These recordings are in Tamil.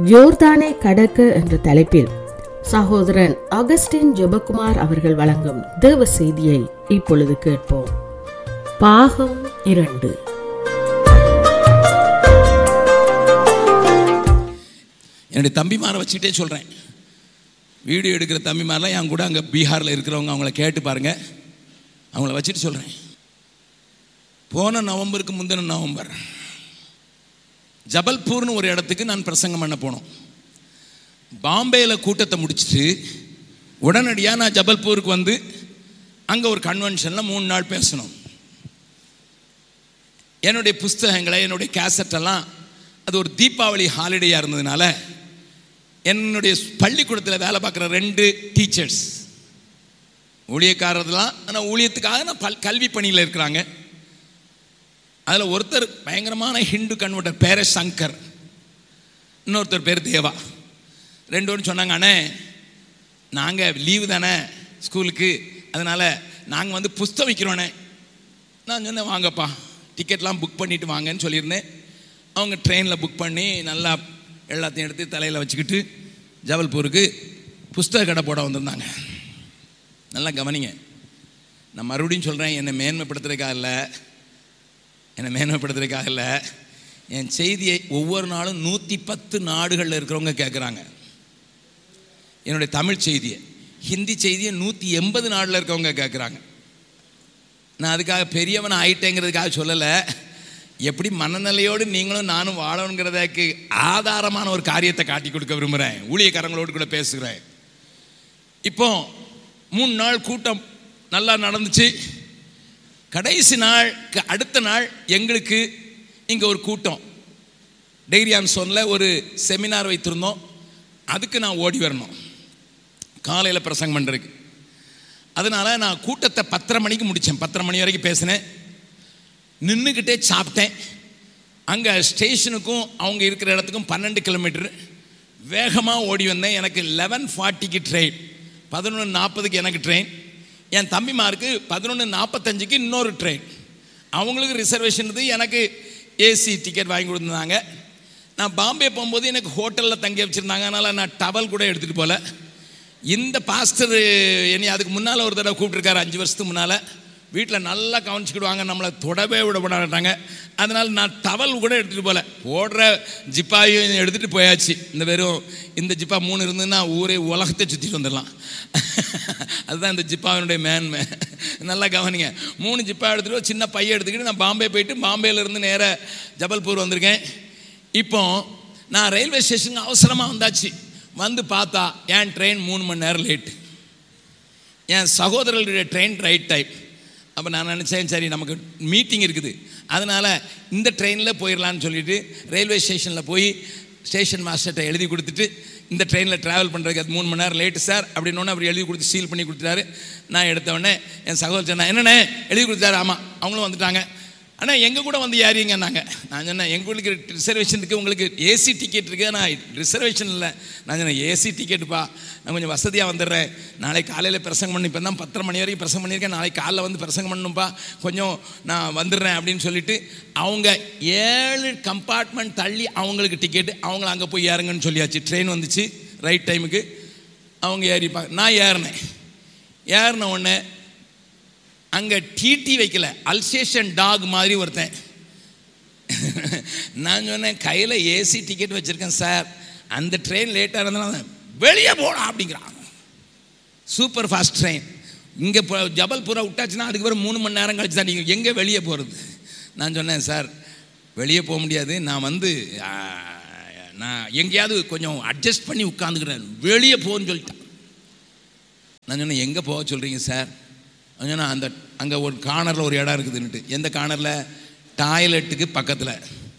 ஜோர்தானை கடக்க என்ற தலைப்பில் சகோதரன் அகஸ்டின் ஜெபக்குமார் அவர்கள் வழங்கும் தேவ செய்தியை இப்பொழுது கேட்போம் பாகம் இரண்டு என்னுடைய தம்பிமாரை வச்சுக்கிட்டே சொல்கிறேன் வீடியோ எடுக்கிற தம்பிமாரெலாம் என் கூட அங்கே பீகாரில் இருக்கிறவங்க அவங்கள கேட்டு பாருங்க அவங்கள வச்சுட்டு சொல்கிறேன் போன நவம்பருக்கு முந்தின நவம்பர் ஜபல்பூர்னு ஒரு இடத்துக்கு நான் பிரசங்கம் பண்ண போனோம் பாம்பேயில் கூட்டத்தை முடிச்சுட்டு உடனடியாக நான் ஜபல்பூருக்கு வந்து அங்கே ஒரு கன்வென்ஷனில் மூணு நாள் பேசணும் என்னுடைய புஸ்தகங்களை என்னுடைய கேசட்டெல்லாம் அது ஒரு தீபாவளி ஹாலிடேயாக இருந்ததுனால என்னுடைய பள்ளிக்கூடத்தில் வேலை பார்க்குற ரெண்டு டீச்சர்ஸ் ஊழியக்காரர்லாம் ஆனால் ஊழியத்துக்காக நான் பல் கல்வி பணியில் இருக்கிறாங்க அதில் ஒருத்தர் பயங்கரமான ஹிந்து கன்வெர்ட்டர் பேர சங்கர் இன்னொருத்தர் பேர் தேவா ரெண்டு பேரும் சொன்னாங்க அண்ணே நாங்கள் லீவு தானே ஸ்கூலுக்கு அதனால் நாங்கள் வந்து புஸ்தகம் வைக்கிறோண்ணே நான் சொன்னேன் வாங்கப்பா டிக்கெட்லாம் புக் பண்ணிவிட்டு வாங்கன்னு சொல்லியிருந்தேன் அவங்க ட்ரெயினில் புக் பண்ணி நல்லா எல்லாத்தையும் எடுத்து தலையில் வச்சுக்கிட்டு ஜபல்பூருக்கு புஸ்தக கடை போட வந்திருந்தாங்க நல்லா கவனிங்க நான் மறுபடியும் சொல்கிறேன் என்னை மேன்மைப்படுத்துறதுக்காக இல்லை என்னை மேன்மைப்படுத்துறதுக்காக இல்லை என் செய்தியை ஒவ்வொரு நாளும் நூற்றி பத்து நாடுகளில் இருக்கிறவங்க கேட்குறாங்க என்னுடைய தமிழ் செய்தியை ஹிந்தி செய்தியை நூற்றி எண்பது நாடில் இருக்கவங்க கேட்குறாங்க நான் அதுக்காக பெரியவன் ஆயிட்டேங்கிறதுக்காக சொல்லலை எப்படி மனநிலையோடு நீங்களும் நானும் வாழணுங்கிறதுக்கு ஆதாரமான ஒரு காரியத்தை காட்டி கொடுக்க விரும்புகிறேன் ஊழியக்காரங்களோடு கூட பேசுகிறேன் இப்போ மூணு நாள் கூட்டம் நல்லா நடந்துச்சு கடைசி நாளுக்கு அடுத்த நாள் எங்களுக்கு இங்கே ஒரு கூட்டம் டெய்ரியான் சொன்னில் ஒரு செமினார் வைத்திருந்தோம் அதுக்கு நான் ஓடி வரணும் காலையில் பிரசங்கம் பண்ணுறதுக்கு அதனால் நான் கூட்டத்தை பத்தரை மணிக்கு முடித்தேன் பத்தரை மணி வரைக்கும் பேசினேன் நின்றுக்கிட்டே சாப்பிட்டேன் அங்கே ஸ்டேஷனுக்கும் அவங்க இருக்கிற இடத்துக்கும் பன்னெண்டு கிலோமீட்டர் வேகமாக ஓடி வந்தேன் எனக்கு லெவன் ஃபார்ட்டிக்கு ட்ரெயின் பதினொன்று நாற்பதுக்கு எனக்கு ட்ரெயின் என் தம்பிமாருக்கு பதினொன்று நாற்பத்தஞ்சுக்கு இன்னொரு ட்ரெயின் அவங்களுக்கு ரிசர்வேஷன் இருந்தது எனக்கு ஏசி டிக்கெட் வாங்கி கொடுத்துருந்தாங்க நான் பாம்பே போகும்போது எனக்கு ஹோட்டலில் தங்கி வச்சுருந்தாங்க அதனால் நான் டவல் கூட எடுத்துகிட்டு போகல இந்த பாஸ்டர் என்னை அதுக்கு முன்னால் ஒரு தடவை கூப்பிட்டுருக்காரு அஞ்சு வருஷத்துக்கு முன்னால் வீட்டில் நல்லா கவனிச்சுக்கிடுவாங்க நம்மளை தொடவே விட மாட்டாங்க அதனால் நான் டவல் கூட எடுத்துகிட்டு போகல போடுற ஜிப்பாயும் எடுத்துகிட்டு போயாச்சு இந்த வெறும் இந்த ஜிப்பா மூணு இருந்ததுன்னா ஊரே உலகத்தை சுற்றிட்டு வந்துடலாம் அதுதான் இந்த ஜிப்பாவினுடைய மேன்மை நல்லா கவனிங்க மூணு ஜிப்பா எடுத்துகிட்டு சின்ன பையன் எடுத்துக்கிட்டு நான் பாம்பே போயிட்டு பாம்பேலேருந்து நேராக ஜபல்பூர் வந்திருக்கேன் இப்போ நான் ரயில்வே ஸ்டேஷனுக்கு அவசரமாக வந்தாச்சு வந்து பார்த்தா என் ட்ரெயின் மூணு மணி நேரம் லேட்டு என் சகோதரர்களுடைய ட்ரெயின் ரைட் டைம் அப்போ நான் நினச்சேன் சரி நமக்கு மீட்டிங் இருக்குது அதனால் இந்த ட்ரெயினில் போயிடலான்னு சொல்லிட்டு ரயில்வே ஸ்டேஷனில் போய் ஸ்டேஷன் மாஸ்டர்கிட்ட எழுதி கொடுத்துட்டு இந்த ட்ரெயினில் ட்ராவல் பண்ணுறதுக்கு அது மூணு மணி நேரம் லேட்டு சார் அப்படின்னு அவர் எழுதி கொடுத்து சீல் பண்ணி கொடுத்துட்டாரு நான் எடுத்த உடனே என் சகோதரர் சொன்னேன் என்னண்ணே எழுதி கொடுத்தாரு ஆமாம் அவங்களும் வந்துட்டாங்க ஆனால் எங்கள் கூட வந்து ஏறிங்கன்னாங்க நான் சொன்னேன் எங்களுக்கு ரிசர்வேஷன் இருக்குது உங்களுக்கு ஏசி டிக்கெட் இருக்குது நான் ரிசர்வேஷன் இல்லை நான் சொன்னேன் ஏசி டிக்கெட்டுப்பா நான் கொஞ்சம் வசதியாக வந்துடுறேன் நாளை காலையில் பிரசங்கம் பண்ணி இப்போ தான் பத்தரை மணி வரைக்கும் பிரசங்கம் பண்ணியிருக்கேன் நாளைக்கு காலைல வந்து பிரசங்கம் பண்ணணும்ப்பா கொஞ்சம் நான் வந்துடுறேன் அப்படின்னு சொல்லிட்டு அவங்க ஏழு கம்பார்ட்மெண்ட் தள்ளி அவங்களுக்கு டிக்கெட்டு அவங்கள அங்கே போய் ஏறுங்கன்னு சொல்லியாச்சு ட்ரெயின் வந்துச்சு ரைட் டைமுக்கு அவங்க ஏறிப்பாங்க நான் ஏறினேன் ஏறின உடனே அங்கே டிடி வைக்கல அல்சேஷன் டாக் மாதிரி ஒருத்தன் நான் சொன்னேன் கையில் ஏசி டிக்கெட் வச்சுருக்கேன் சார் அந்த ட்ரெயின் லேட்டாக இருந்தனால வெளியே போடா அப்படிங்கிறான் சூப்பர் ஃபாஸ்ட் ட்ரெயின் இங்கே ஜபல்பூரா விட்டாச்சுன்னா அதுக்கு பிறகு மூணு மணி நேரம் கழிச்சு தான் நீங்கள் எங்கே வெளியே போகிறது நான் சொன்னேன் சார் வெளியே போக முடியாது நான் வந்து ஆ, நான் எங்கேயாவது கொஞ்சம் அட்ஜஸ்ட் பண்ணி உட்காந்துக்கிறேன் வெளியே போன்னு சொல்லிட்டேன் நான் சொன்னேன் எங்கே போக சொல்கிறீங்க சார் நான் சொன்னேன் அந்த அங்கே ஒரு கார்னரில் ஒரு இடம் இருக்குதுன்னுட்டு எந்த கார்னரில் டாய்லெட்டுக்கு பக்கத்தில்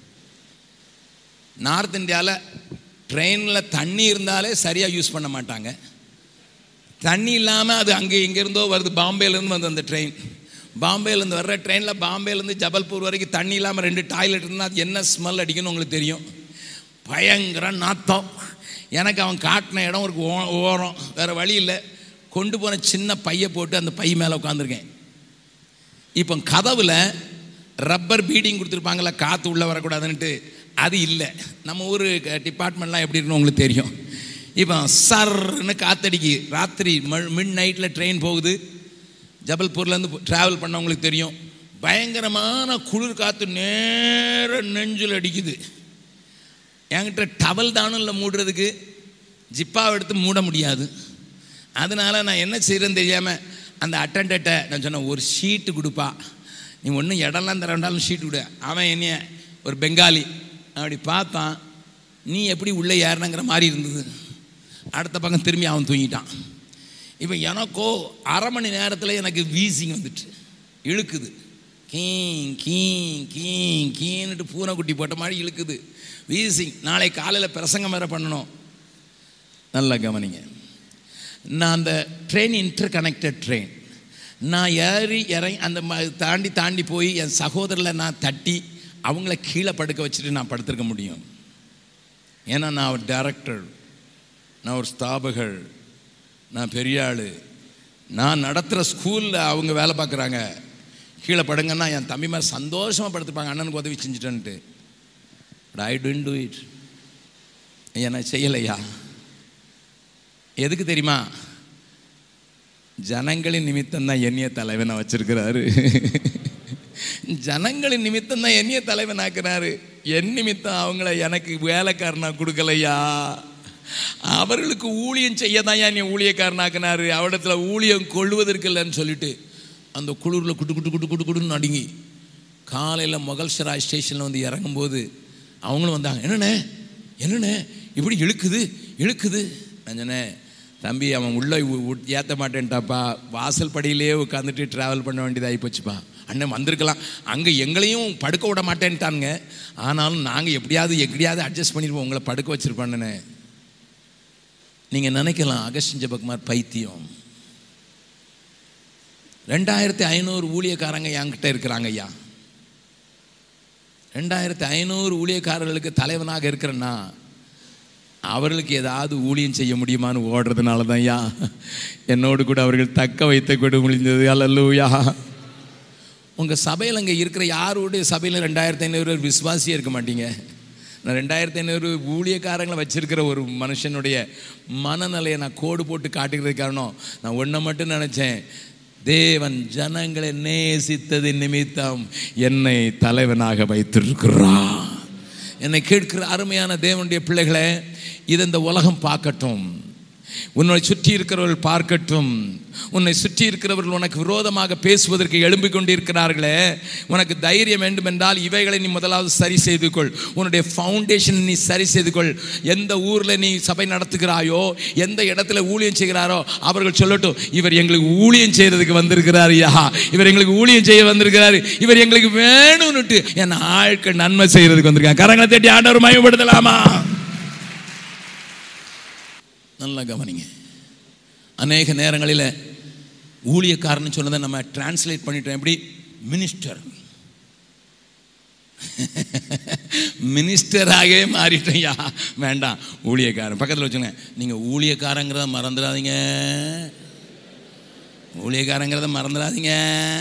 நார்த் இந்தியாவில் ட்ரெயினில் தண்ணி இருந்தாலே சரியாக யூஸ் பண்ண மாட்டாங்க தண்ணி இல்லாமல் அது அங்கே இங்கேருந்தோ வருது பாம்பேலேருந்து வந்து அந்த ட்ரெயின் பாம்பேலேருந்து வர்ற ட்ரெயினில் பாம்பேலேருந்து ஜபல்பூர் வரைக்கும் தண்ணி இல்லாமல் ரெண்டு டாய்லெட் இருந்தால் அது என்ன ஸ்மெல் அடிக்குன்னு உங்களுக்கு தெரியும் பயங்கர நாத்தம் எனக்கு அவன் காட்டின இடம் ஒரு ஓ- ஓரம் வேறு வழி இல்லை கொண்டு போன சின்ன பையை போட்டு அந்த பை மேலே உட்காந்துருக்கேன் இப்போ கதவில் ரப்பர் பீடிங் கொடுத்துருப்பாங்களா காற்று உள்ளே வரக்கூடாதுன்ட்டு அது இல்லை நம்ம ஊர் டிபார்ட்மெண்ட்லாம் எப்படி இருக்குன்னு உங்களுக்கு தெரியும் இப்போ சர்ன்னு காத்தடிக்கு ராத்திரி மிட் நைட்டில் ட்ரெயின் போகுது ஜபல்பூர்லேருந்து ட்ராவல் பண்ணவங்களுக்கு தெரியும் பயங்கரமான குளிர் காற்று நேர நெஞ்சில் அடிக்குது என்கிட்ட டவல் தானும் இல்லை மூடுறதுக்கு ஜிப்பாவை எடுத்து மூட முடியாது அதனால் நான் என்ன செய்கிறேன்னு தெரியாமல் அந்த அட்டண்டட்டை நான் சொன்னேன் ஒரு ஷீட்டு கொடுப்பா நீ ஒன்றும் இடம்லாம் தர வேண்டாலும் ஷீட்டு கொடு அவன் என்னைய ஒரு பெங்காலி அப்படி பார்த்தான் நீ எப்படி உள்ளே ஏறினங்கிற மாதிரி இருந்தது அடுத்த பக்கம் திரும்பி அவன் தூங்கிட்டான் இப்போ எனக்கோ அரை மணி நேரத்தில் எனக்கு வீசிங் வந்துட்டு இழுக்குது கீங் கீங் கீங் கீன்னுட்டு பூனைக்குட்டி போட்ட மாதிரி இழுக்குது வீசிங் நாளை காலையில் பிரசங்கம் வேறு பண்ணணும் நல்லா கவனிங்க நான் அந்த ட்ரெயின் இன்டர் கனெக்டட் ட்ரெயின் நான் ஏறி இறங்கி அந்த ம- தாண்டி தாண்டி போய் என் சகோதரில் நான் தட்டி அவங்கள கீழே படுக்க வச்சுட்டு நான் படுத்திருக்க முடியும் ஏன்னா நான் ஒரு டைரக்டர் நான் ஒரு ஸ்தாபகர் நான் பெரிய ஆள் நான் நடத்துகிற ஸ்கூலில் அவங்க வேலை பார்க்குறாங்க கீழே படுங்கன்னா என் தம்பி மாதிரி சந்தோஷமாக படுத்துப்பாங்க அண்ணனுக்கு உதவி செஞ்சுட்டேன்ட்டு but I don't do it ஐயா நான் செய்யலையா எதுக்கு தெரியுமா ஜனங்களின் நிமித்தம் தான் என்னைய தலைவனை வச்சிருக்கிறாரு ஜனங்களின் நிமித்தம் தான் என்னைய தலைவனாக்குறாரு என் நிமித்தம் அவங்கள எனக்கு வேலைக்காரனா கொடுக்கலையா அவர்களுக்கு ஊழியம் செய்ய தான் என்னை ஊழியக்காரனாக்குனாரு அவடத்துல ஊழியம் கொள்வதற்கு இல்லைன்னு சொல்லிட்டு அந்த குளிரில் குட்டு குட்டு குட்டு குட்டு குட்டுன்னு நடுங்கி காலையில் மொகல்சராய் ஸ்டேஷனில் வந்து இறங்கும்போது அவங்களும் வந்தாங்க என்னண்ணே என்னண்ணே இப்படி இழுக்குது இழுக்குது நான் சொன்னேன் தம்பி அவன் உள்ளே ஏற்ற மாட்டேன்ட்டாப்பா வாசல் படியிலே உட்காந்துட்டு ட்ராவல் பண்ண வேண்டியதாகி போச்சுப்பா அண்ணன் வந்திருக்கலாம் அங்கே எங்களையும் படுக்க விட மாட்டேன்ட்டானுங்க ஆனாலும் நாங்கள் எப்படியாவது எப்படியாவது அட்ஜஸ்ட் பண்ணிடுவோம் உங்களை படுக்க வச்சிருப்பானுண்ணே நீங்கள் நினைக்கலாம் அகஸ்டின் ஜபக்குமார் பைத்தியம் ரெண்டாயிரத்தி ஐநூறு ஊழியக்காரங்க என்கிட்ட இருக்கிறாங்க ஐயா ரெண்டாயிரத்தி ஐநூறு ஊழியக்காரர்களுக்கு தலைவனாக இருக்கிறேன்னா அவர்களுக்கு ஏதாவது ஊழியம் செய்ய முடியுமான்னு ஓடுறதுனால தான் ஐயா என்னோடு கூட அவர்கள் தக்க வைத்த கூட முடிந்தது அல்லூயா உங்கள் சபையில் அங்கே இருக்கிற யாருடைய சபையில் ரெண்டாயிரத்தி ஐநூறு பேர் விசுவாசியே இருக்க மாட்டீங்க நான் ரெண்டாயிரத்தி ஐநூறு ஊழியக்காரங்களை வச்சிருக்கிற ஒரு மனுஷனுடைய மனநிலையை நான் கோடு போட்டு காட்டுகிறது காரணம் நான் ஒன்றை மட்டும் நினச்சேன் தேவன் ஜனங்களை நேசித்ததின் நிமித்தம் என்னை தலைவனாக வைத்திருக்கிறான் என்னை கேட்கிற அருமையான தேவனுடைய பிள்ளைகளே இது இந்த உலகம் பார்க்கட்டும் உன்னை சுற்றி இருக்கிறவர்கள் பார்க்கட்டும் உன்னை சுற்றி இருக்கிறவர்கள் உனக்கு விரோதமாக பேசுவதற்கு எழும்பிக் கொண்டிருக்கிறார்களே உனக்கு தைரியம் வேண்டும் என்றால் இவைகளை நீ முதலாவது சரி செய்து கொள் உன்னுடைய ஃபவுண்டேஷன் நீ சரி செய்து கொள் எந்த ஊரில் நீ சபை நடத்துகிறாயோ எந்த இடத்துல ஊழியம் செய்கிறாரோ அவர்கள் சொல்லட்டும் இவர் எங்களுக்கு ஊழியம் செய்யறதுக்கு வந்திருக்கிறார் யா இவர் எங்களுக்கு ஊழியம் செய்ய வந்திருக்கிறாரு இவர் எங்களுக்கு வேணும்னுட்டு என் ஆட்கள் நன்மை செய்யறதுக்கு வந்திருக்காங்க கரங்களை தேடி ஆண்டவர் மயப்படுத்தலாமா நல்லா கவனிங்க அநேக நேரங்களில் ஊழியக்காரன்னு சொன்னதை நம்ம டிரான்ஸ்லேட் பண்ணிட்டோம் எப்படி மினிஸ்டர் மினிஸ்டராகவே மாறிட்டோம்யா வேண்டாம் ஊழியக்காரன் பக்கத்தில் வச்சுங்க நீங்கள் ஊழியக்காரங்கிறத மறந்துடாதீங்க ஊழியக்காரங்கிறத மறந்துடாதீங்க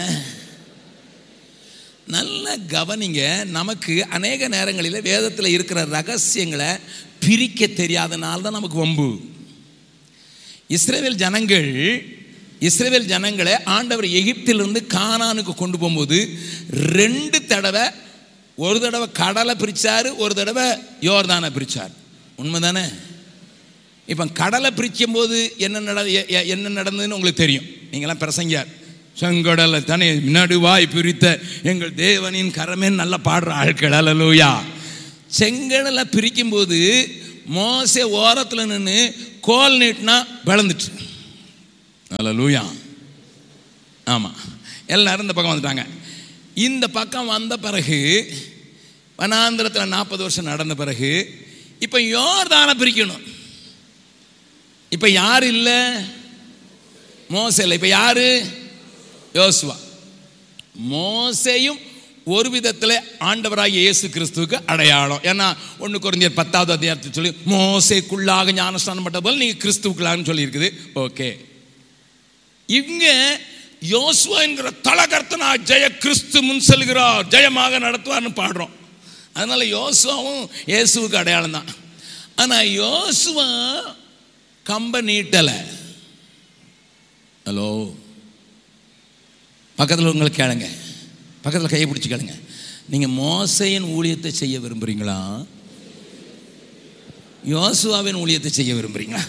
நல்ல கவனிங்க நமக்கு அநேக நேரங்களில் வேதத்தில் இருக்கிற ரகசியங்களை பிரிக்க தெரியாதனால தான் நமக்கு வம்பு இஸ்ரேல் ஜனங்கள் இஸ்ரேல் ஜனங்களை ஆண்டவர் எகிப்திலிருந்து கானானுக்கு கொண்டு போகும்போது ரெண்டு தடவை ஒரு தடவை கடலை பிரித்தார் ஒரு தடவை யோர்தானை பிரித்தார் உண்மைதானே இப்போ கடலை பிரிக்கும் போது என்ன நட எ- எ- என்ன நடந்ததுன்னு உங்களுக்கு தெரியும் நீங்களாம் பிரசங்கியார் செங்கடலை தானே நடுவாய் பிரித்த எங்கள் தேவனின் கரமே நல்ல பாடுற ஆட்கள் அல்லலூயா செங்கடலை பிரிக்கும்போது மோசே ஓரத்தில் நின்று கோல் நீட்டினா விளந்துட்டு அல்லலூயா ஆமாம் எல்லாரும் இந்த பக்கம் வந்துட்டாங்க இந்த பக்கம் வந்த பிறகு வனாந்திரத்தில் நாற்பது வருஷம் நடந்த பிறகு இப்போ யோர்தானை பிரிக்கணும் இப்போ யார் இல்லை மோசே இல்லை இப்போ யாரு யோசுவா மோசேயும் ஒரு விதத்தில் ஆண்டவராகிய இயேசு கிறிஸ்துவுக்கு அடையாளம் ஏன்னா ஒன்று குறைஞ்சர் பத்தாவது அத்தியாயத்தில் சொல்லி மோசேக்குள்ளாக ஞானஸ்தானம் பட்ட போல் நீங்கள் கிறிஸ்துவுக்குள்ளான்னு சொல்லியிருக்குது ஓகே இங்க யோசுவா என்கிற தலகர்த்தனா ஜெய கிறிஸ்து முன் செல்கிறார் ஜெயமாக நடத்துவார்னு பாடுறோம் அதனால யோசுவாவும் இயேசுவுக்கு அடையாளம் தான் ஆனால் யோசுவா கம்ப நீட்டலை ஹலோ பக்கத்தில் உங்களை கேளுங்க பக்கத்தில் கையை பிடிச்சி கேளுங்க நீங்கள் மோசையின் ஊழியத்தை செய்ய விரும்புகிறீங்களா யோசுவாவின் ஊழியத்தை செய்ய விரும்புகிறீங்களா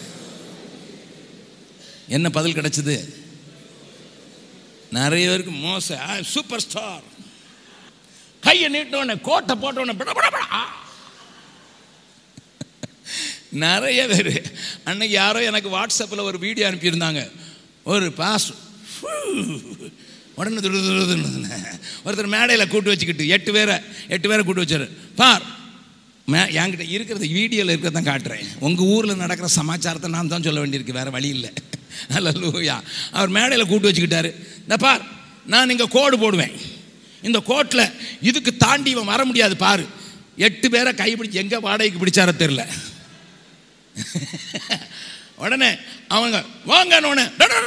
என்ன பதில் கிடைச்சது நிறைய பேருக்கு மோச சூப்பர் ஸ்டார் கையை நீட்டவன கோட்டை போட்டவன பட பட பட ஆ. நிறைய பேர் அன்னைக்கு யாரோ எனக்கு வாட்ஸ்அப்பில் ஒரு வீடியோ அனுப்பியிருந்தாங்க ஒரு பாஸ் உடனே துரு துரு துருன்னு. ஒருத்தர் மேடையில் கூட்டு வச்சுக்கிட்டு எட்டு பேரை எட்டு பேரை கூட்டு வச்சாரு பார் மே என்கிட்ட இருக்கிறது வீடியோவில் இருக்கிறத காட்டுறேன் உங்கள் ஊரில் நடக்கிற சமாச்சாரத்தை நான் தான் சொல்ல வேண்டியிருக்கு வேறு வழி இல்லை அல்ல லூயா அவர் மேடையில் கூட்டு வச்சுக்கிட்டாரு இந்த பார் நான் இங்கே கோடு போடுவேன் இந்த கோட்டில் இதுக்கு தாண்டி இவன் வர முடியாது பாரு எட்டு பேரை கைப்பிடிச்சு எங்கே வாடகைக்கு பிடிச்சாரோ தெரில உடனே அவங்க வாங்கன்னு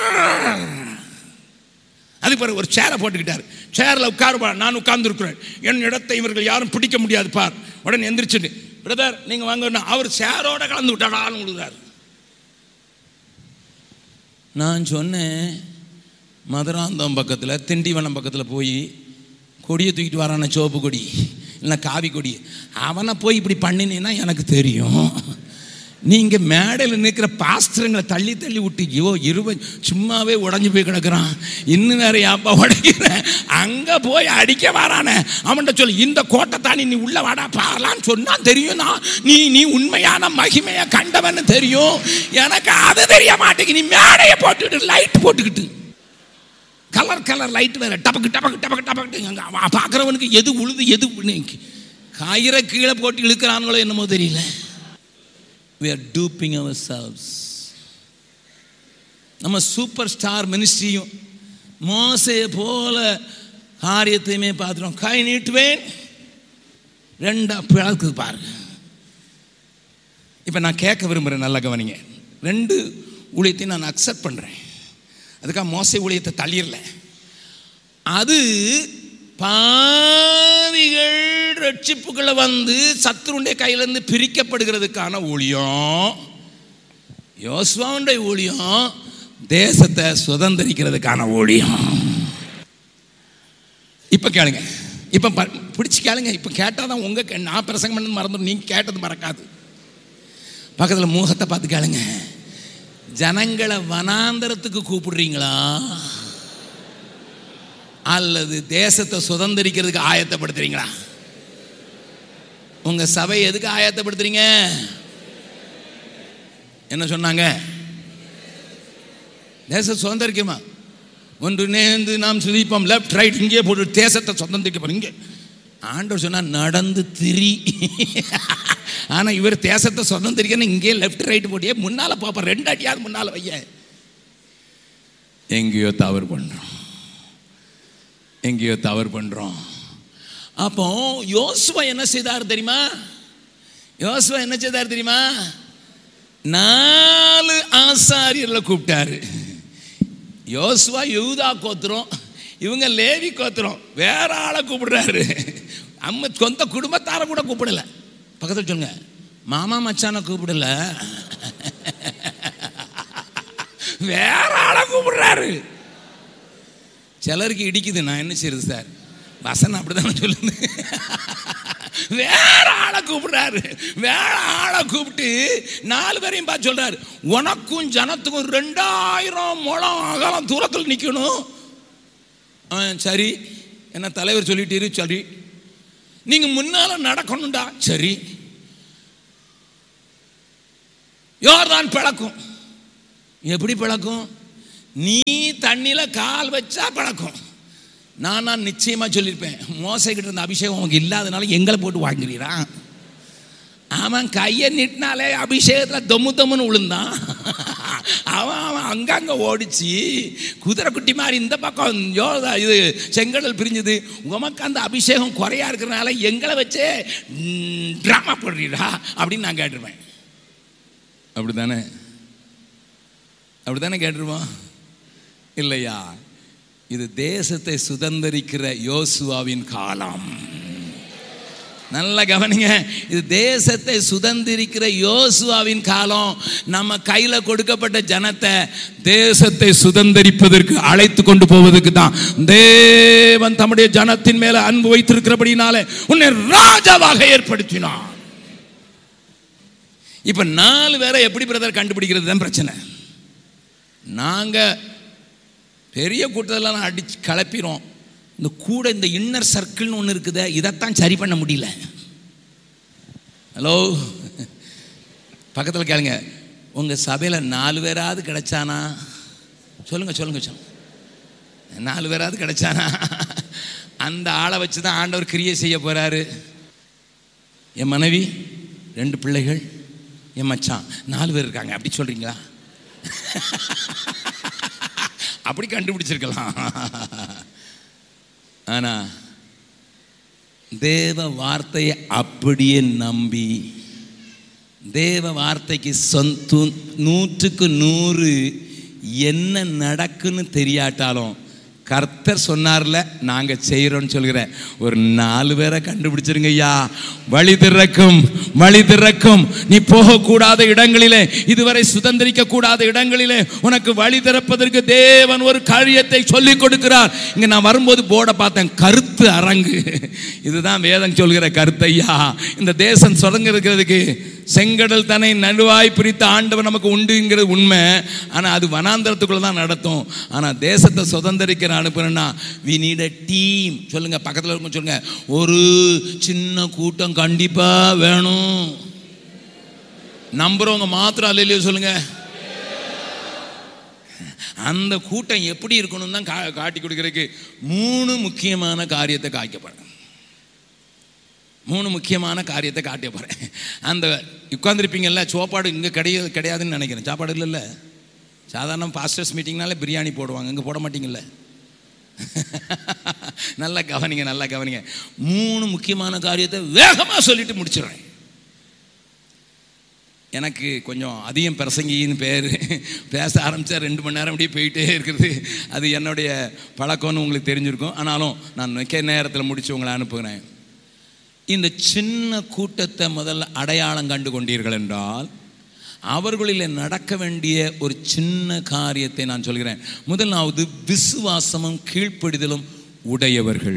அதுக்கு பிறகு ஒரு சேரை போட்டுக்கிட்டாரு சேரில் உட்காருப்பா நான் உட்கார்ந்துருக்கிறேன் என் இடத்தை இவர்கள் யாரும் பிடிக்க முடியாது பார் உடனே எந்திரிச்சுட்டு பிரதர் நீங்கள் வாங்க அவர் சேரோட கலந்து விட்டாடான்னு விடுறாரு நான் சொன்னேன் மதுராந்தம் பக்கத்தில் திண்டிவனம் பக்கத்தில் போய் கொடியை தூக்கிட்டு வரான சிவப்பு கொடி இல்லை காவி கொடி அவனை போய் இப்படி பண்ணினீன்னா எனக்கு தெரியும் நீங்கள் மேடையில் நிற்கிற பாஸ்டருங்களை தள்ளி தள்ளி விட்டு ஐயோ இருவ சும்மாவே உடஞ்சி போய் கிடக்குறான் இன்னும் வேற யாப்பா உடைக்கிறேன் அங்கே போய் அடிக்க வரானே அவன்கிட்ட சொல்லி இந்த கோட்டை தாண்டி நீ உள்ள வாடா பாரலான்னு சொன்னா தெரியும் நான் நீ நீ உண்மையான மகிமையை கண்டவன்னு தெரியும் எனக்கு அது தெரிய மாட்டேங்குது நீ மேடையை போட்டுக்கிட்டு லைட் போட்டுக்கிட்டு கலர் கலர் லைட் வேற டபக்கு டபக்கு டபக்கு டபக்கு அங்கே பார்க்குறவனுக்கு எது உழுது எது உண்ணு- காயிற கீழே போட்டு இழுக்கிறானுங்களோ என்னமோ தெரியல we are duping ourselves நம்ம சூப்பர் ஸ்டார் மினிஸ்ட்ரியும் மோசையை போல காரியத்தையுமே பார்த்துட்டோம் கை நீட்டுவேன் ரெண்டா பிழக்குது பாருங்க இப்போ நான் கேட்க விரும்புகிறேன் நல்லா கவனிங்க ரெண்டு ஊழியத்தையும் நான் அக்செப்ட் பண்ணுறேன் அதுக்காக மோசை ஊழியத்தை தள்ளிடல அது பாவிகள் ரட்சிப்புகளை வந்து சத்துருடைய கையிலேருந்து பிரிக்கப்படுகிறதுக்கான ஊழியம் யோசுவாவுடைய ஊழியம் தேசத்தை சுதந்திரிக்கிறதுக்கான ஊழியம் இப்போ கேளுங்க இப்போ ப- பிடிச்சு கேளுங்க இப்போ கேட்டால் தான் உங்கள் நான் பிரசங்கம் பண்ணது மறந்துடும் நீங்கள் கேட்டது மறக்காது பக்கத்தில் மூகத்தை பார்த்து கேளுங்க ஜனங்களை வனாந்தரத்துக்கு கூப்பிடுறீங்களா அல்லது தேசத்தை சுதந்திரிக்கிறதுக்கு ஆயத்தப்படுத்துறீங்களா உங்க சபை எதுக்கு ஆயத்தப்படுத்துறீங்க என்ன சொன்னாங்க தேச சுதந்திரிக்குமா ஒன்று நேர்ந்து நாம் சுதிப்போம் லெஃப்ட் ரைட் இங்கே போட்டு தேசத்தை சுதந்திரிக்க போறோம் இங்கே ஆண்டவர் சொன்னா நடந்து திரி ஆனா இவர் தேசத்தை சுதந்திரிக்கணும் இங்கே லெஃப்ட் ரைட் போட்டியே முன்னால பாப்பா ரெண்டு அடியாவது முன்னால வைய எங்கேயோ தவறு பண்றோம் எங்கேயோ தவறு பண்ணுறோம் அப்போ யோசுவா என்ன செய்தார் தெரியுமா யோசுவா என்ன செய்தார் தெரியுமா நாலு ஆசாரியர்களை கூப்பிட்டாரு யோசுவா யூதா கோத்திரம் இவங்க லேவி கோத்திரம் வேற ஆளை கூப்பிடுறாரு அம்ம சொந்த குடும்பத்தார கூட கூப்பிடல பக்கத்தில் சொல்லுங்க மாமா மச்சானை கூப்பிடல வேற ஆளை கூப்பிடுறாரு சிலருக்கு இடிக்குது நான் என்ன செய்யறது சார் வசனம் அப்படிதானே சொல்லுது வேற ஆளை கூப்பிடுறாரு வேற ஆளை கூப்பிட்டு நாலு பேரையும் பார்த்து சொல்றாரு உனக்கும் ஜனத்துக்கும் ரெண்டாயிரம் முழம் அகலம் தூரத்தில் நிற்கணும் அவன் சரி என்ன தலைவர் சொல்லிட்டீரு சரி நீங்க முன்னால நடக்கணும்டா சரி யோர்தான் பிளக்கும் எப்படி பிளக்கும் நீ தண்ணியில கால் வச்சா பழக்கம் நான் நான் நிச்சயமா சொல்லியிருப்பேன் மோசைக்கிட்ட இருந்த அபிஷேகம் உனக்கு இல்லாதனால எங்களை போட்டு வாங்குறீரான் அவன் கையை நீட்டினாலே அபிஷேகத்தில் தொம்மு தொம்முன்னு விழுந்தான் அவன் அவன் அங்கங்கே ஓடிச்சு குதிரை குட்டி மாதிரி இந்த பக்கம் யோதா இது செங்கடல் பிரிஞ்சுது உமக்கு அந்த அபிஷேகம் குறையா இருக்கிறனால எங்களை வச்சே ட்ராமா போடுறீரா அப்படின்னு நான் கேட்டுருவேன் அப்படிதானே அப்படித்தானே கேட்டுருவோம் இல்லையா இது தேசத்தை சுதந்திரிக்கிற யோசுவாவின் காலம் நல்ல கவனிங்க இது தேசத்தை சுதந்திரிக்கிற யோசுவாவின் காலம் நம்ம கையில கொடுக்கப்பட்ட ஜனத்தை தேசத்தை சுதந்திரிப்பதற்கு அழைத்து கொண்டு போவதற்கு தான் தேவன் தம்முடைய ஜனத்தின் மேல அன்பு வைத்திருக்கிறபடினாலே உன்னை ராஜாவாக ஏற்படுத்தினான் இப்ப நாலு பேரை எப்படி பிரதர் கண்டுபிடிக்கிறது தான் பிரச்சனை நாங்க பெரிய கூட்டத்தெல்லாம் அடிச்சு கலப்பிரும் இந்த கூட இந்த இன்னர் சர்க்கிள்னு ஒன்று இருக்குதே இதைத்தான் சரி பண்ண முடியல ஹலோ பக்கத்தில் கேளுங்க உங்கள் சபையில் நாலு பேராவது கிடைச்சானா சொல்லுங்க சொல்லுங்க சொல்லுங்க நாலு பேராவது கிடைச்சானா அந்த ஆளை வச்சு தான் ஆண்டவர் கிரியை செய்ய போகிறாரு என் மனைவி ரெண்டு பிள்ளைகள் என் மச்சான் நாலு பேர் இருக்காங்க அப்படி சொல்கிறீங்களா அப்படி கண்டுபிடிச்சிருக்கலாம் ஆனா தேவ வார்த்தையை அப்படியே நம்பி தேவ வார்த்தைக்கு சொந்த நூற்றுக்கு நூறு என்ன நடக்குன்னு தெரியாட்டாலும் கர்த்தர் சொன்னார்ல நாங்க செய்யறோம்னு சொல்கிறேன் ஒரு நாலு பேரை கண்டுபிடிச்சிருங்க ஐயா வழி திறக்கும் வழி திறக்கும் நீ போகக்கூடாத இடங்களிலே இதுவரை சுதந்திரிக்க கூடாத இடங்களிலே உனக்கு வழி திறப்பதற்கு தேவன் ஒரு காரியத்தை சொல்லிக் கொடுக்கிறார் இங்க நான் வரும்போது போர்டை பார்த்தேன் கருத்து அரங்கு இதுதான் வேதம் சொல்கிற கருத்து ஐயா இந்த தேசம் சுதந்திருக்கிறதுக்கு செங்கடல் தன்னை நடுவாய் பிரித்த ஆண்டவர் நமக்கு உண்டுங்கிறது உண்மை ஆனால் அது வனாந்தரத்துக்குள்ள தான் நடத்தும் ஆனால் தேசத்தை சுதந்திரிக்கிற அனுப்புறேன்னா வி நீட் அ டீம் சொல்லுங்க பக்கத்தில் இருக்கும் சொல்லுங்க ஒரு சின்ன கூட்டம் கண்டிப்பா வேணும் நம்புறவங்க மாத்திரம் அல்லையோ சொல்லுங்க அந்த கூட்டம் எப்படி இருக்கணும் தான் கா காட்டி கொடுக்கறதுக்கு மூணு முக்கியமான காரியத்தை காய்க்கப்படுறேன் மூணு முக்கியமான காரியத்தை காட்ட போகிறேன் அந்த உட்காந்துருப்பீங்கல்ல சோப்பாடு இங்கே கிடையாது கிடையாதுன்னு நினைக்கிறேன் சாப்பாடு இல்லைல்ல சாதாரண பாஸ்டர்ஸ் மீட்டிங்னாலே பிரியாணி போடுவாங்க இங்கே போட மாட்டீங்கல்ல நல்லா கவனிங்க நல்லா கவனிங்க மூணு முக்கியமான காரியத்தை வேகமாக சொல்லிட்டு முடிச்சிடுறேன் எனக்கு கொஞ்சம் அதிகம் பிரசங்கின்னு பேர் பேச ஆரம்பித்தா ரெண்டு மணி நேரம் அப்படியே போயிட்டே இருக்கிறது அது என்னுடைய பழக்கம்னு உங்களுக்கு தெரிஞ்சிருக்கும் ஆனாலும் நான் மிக்க நேரத்தில் முடிச்சு உங்களை அனுப்புகிறேன் இந்த சின்ன கூட்டத்தை முதல்ல அடையாளம் கண்டு கொண்டீர்கள் என்றால் அவர்களில் நடக்க வேண்டிய ஒரு சின்ன காரியத்தை நான் சொல்கிறேன் முதலாவது விசுவாசமும் கீழ்ப்படிதலும் உடையவர்கள்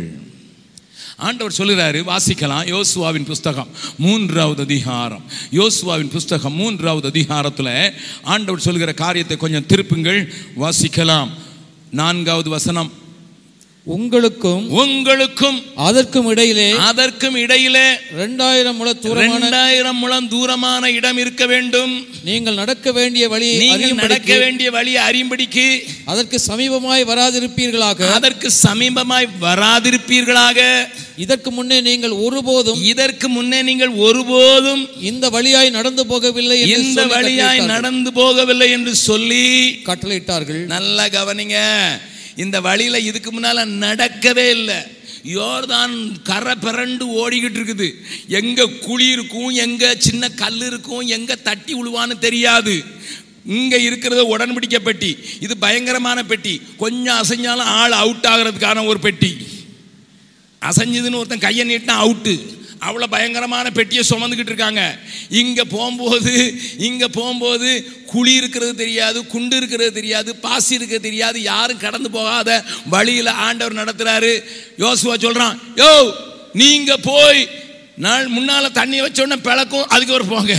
ஆண்டவர் சொல்லுறாரு வாசிக்கலாம் யோசுவாவின் புஸ்தகம் மூன்றாவது அதிகாரம் யோசுவாவின் புஸ்தகம் மூன்றாவது அதிகாரத்தில் ஆண்டவர் சொல்லுகிற காரியத்தை கொஞ்சம் திருப்புங்கள் வாசிக்கலாம் நான்காவது வசனம் உங்களுக்கும் உங்களுக்கும் அதற்கும் இடையிலே அதற்கும் இடையிலே இரண்டாயிரம் முழ தூரமான இரண்டாயிரம் முழம் தூரமான இடம் இருக்க வேண்டும் நீங்கள் நடக்க வேண்டிய வழியை நீங்கள் நடக்க அறியும்படிக்கு வேண்டிய வழியை அறியும்படிக்கு அதற்கு சமீபமாய் வராதிருப்பீர்களாக அதற்கு சமீபமாய் வராதிருப்பீர்களாக இதற்கு முன்னே நீங்கள் ஒருபோதும் இதற்கு முன்னே நீங்கள் ஒருபோதும் இந்த வழியாய் நடந்து போகவில்லை என்று இந்த சொல்லி வழியாய் கட்டளையிட்டார்கள். நடந்து போகவில்லை என்று சொல்லி கட்டளையிட்டார்கள் நல்லா கவனிங்க இந்த வழியில இதுக்கு முன்னால நடக்கவே இல்லை யோர்தான் கரை பிறண்டு ஓடிக்கிட்டு இருக்குது எங்க குழி இருக்கும் எங்க சின்ன கல் இருக்கும் எங்க தட்டி உழுவான்னு தெரியாது இங்க இருக்கிறது உடன்படிக்கை பெட்டி இது பயங்கரமான பெட்டி கொஞ்சம் அசைஞ்சாலும் ஆள் அவுட் ஆகிறதுக்கான ஒரு பெட்டி அசைஞ்சதுன்னு ஒருத்தன் கையை நீட்டினா அவுட்டு அவ்வளோ பயங்கரமான பெட்டியை சுமந்துக்கிட்டு இருக்காங்க இங்கே போகும்போது இங்கே போகும்போது குழி இருக்கிறது தெரியாது குண்டு இருக்கிறது தெரியாது பாசி இருக்கிறது தெரியாது யாரும் கடந்து போகாத வழியில் ஆண்டவர் நடத்துகிறாரு யோசுவா சொல்கிறான் யோ நீங்கள் போய் நாள் முன்னால் தண்ணி வச்ச உடனே பிளக்கும் அதுக்கு ஒரு போங்க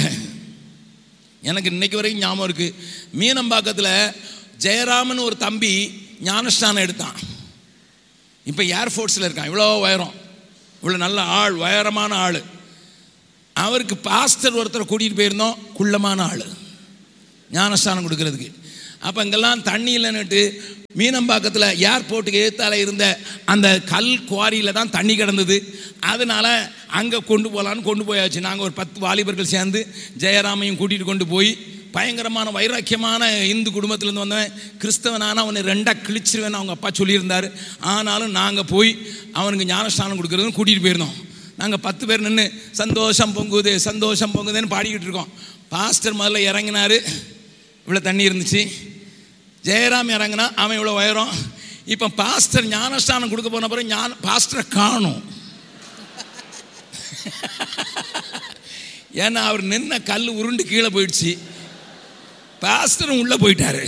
எனக்கு இன்னைக்கு வரைக்கும் ஞாபகம் இருக்கு மீனம்பாக்கத்தில் ஜெயராமன் ஒரு தம்பி ஞானஸ்தானம் எடுத்தான் இப்போ ஏர்ஃபோர்ஸில் இருக்கான் இவ்வளோ உயரம் இவ்வளோ நல்ல ஆள் உயரமான ஆள் அவருக்கு பாஸ்டர் ஒருத்தரை கூட்டிகிட்டு போயிருந்தோம் குள்ளமான ஆள் ஞானஸ்தானம் கொடுக்கறதுக்கு அப்போ இங்கெல்லாம் தண்ணி இல்லைன்னுட்டு மீனம்பாக்கத்தில் ஏர்போர்ட்டுக்கு எதிர்த்தால இருந்த அந்த கல் குவாரியில் தான் தண்ணி கிடந்தது அதனால் அங்கே கொண்டு போகலான்னு கொண்டு போயாச்சு நாங்கள் ஒரு பத்து வாலிபர்கள் சேர்ந்து ஜெயராமையும் கூட்டிகிட்டு கொண்டு போய் பயங்கரமான வைராக்கியமான இந்து குடும்பத்திலேருந்து வந்தவன் கிறிஸ்தவனான அவனை ரெண்டாக கிழிச்சிருவேன்னு அவங்க அப்பா சொல்லியிருந்தார் ஆனாலும் நாங்கள் போய் அவனுக்கு ஞானஸ்தானம் கொடுக்குறதுன்னு கூட்டிகிட்டு போயிருந்தோம் நாங்கள் பத்து பேர் நின்று சந்தோஷம் பொங்குது சந்தோஷம் பொங்குதுன்னு பாடிக்கிட்டு இருக்கோம் பாஸ்டர் முதல்ல இறங்கினாரு இவ்வளோ தண்ணி இருந்துச்சு ஜெயராம் இறங்கினா அவன் இவ்வளோ உயரம் இப்போ பாஸ்டர் ஞானஸ்தானம் கொடுக்க போன பிறகு ஞான பாஸ்டரை காணும் ஏன்னா அவர் நின்ன கல் உருண்டு கீழே போயிடுச்சு பாஸ்டரும் உள்ள போயிட்டாரு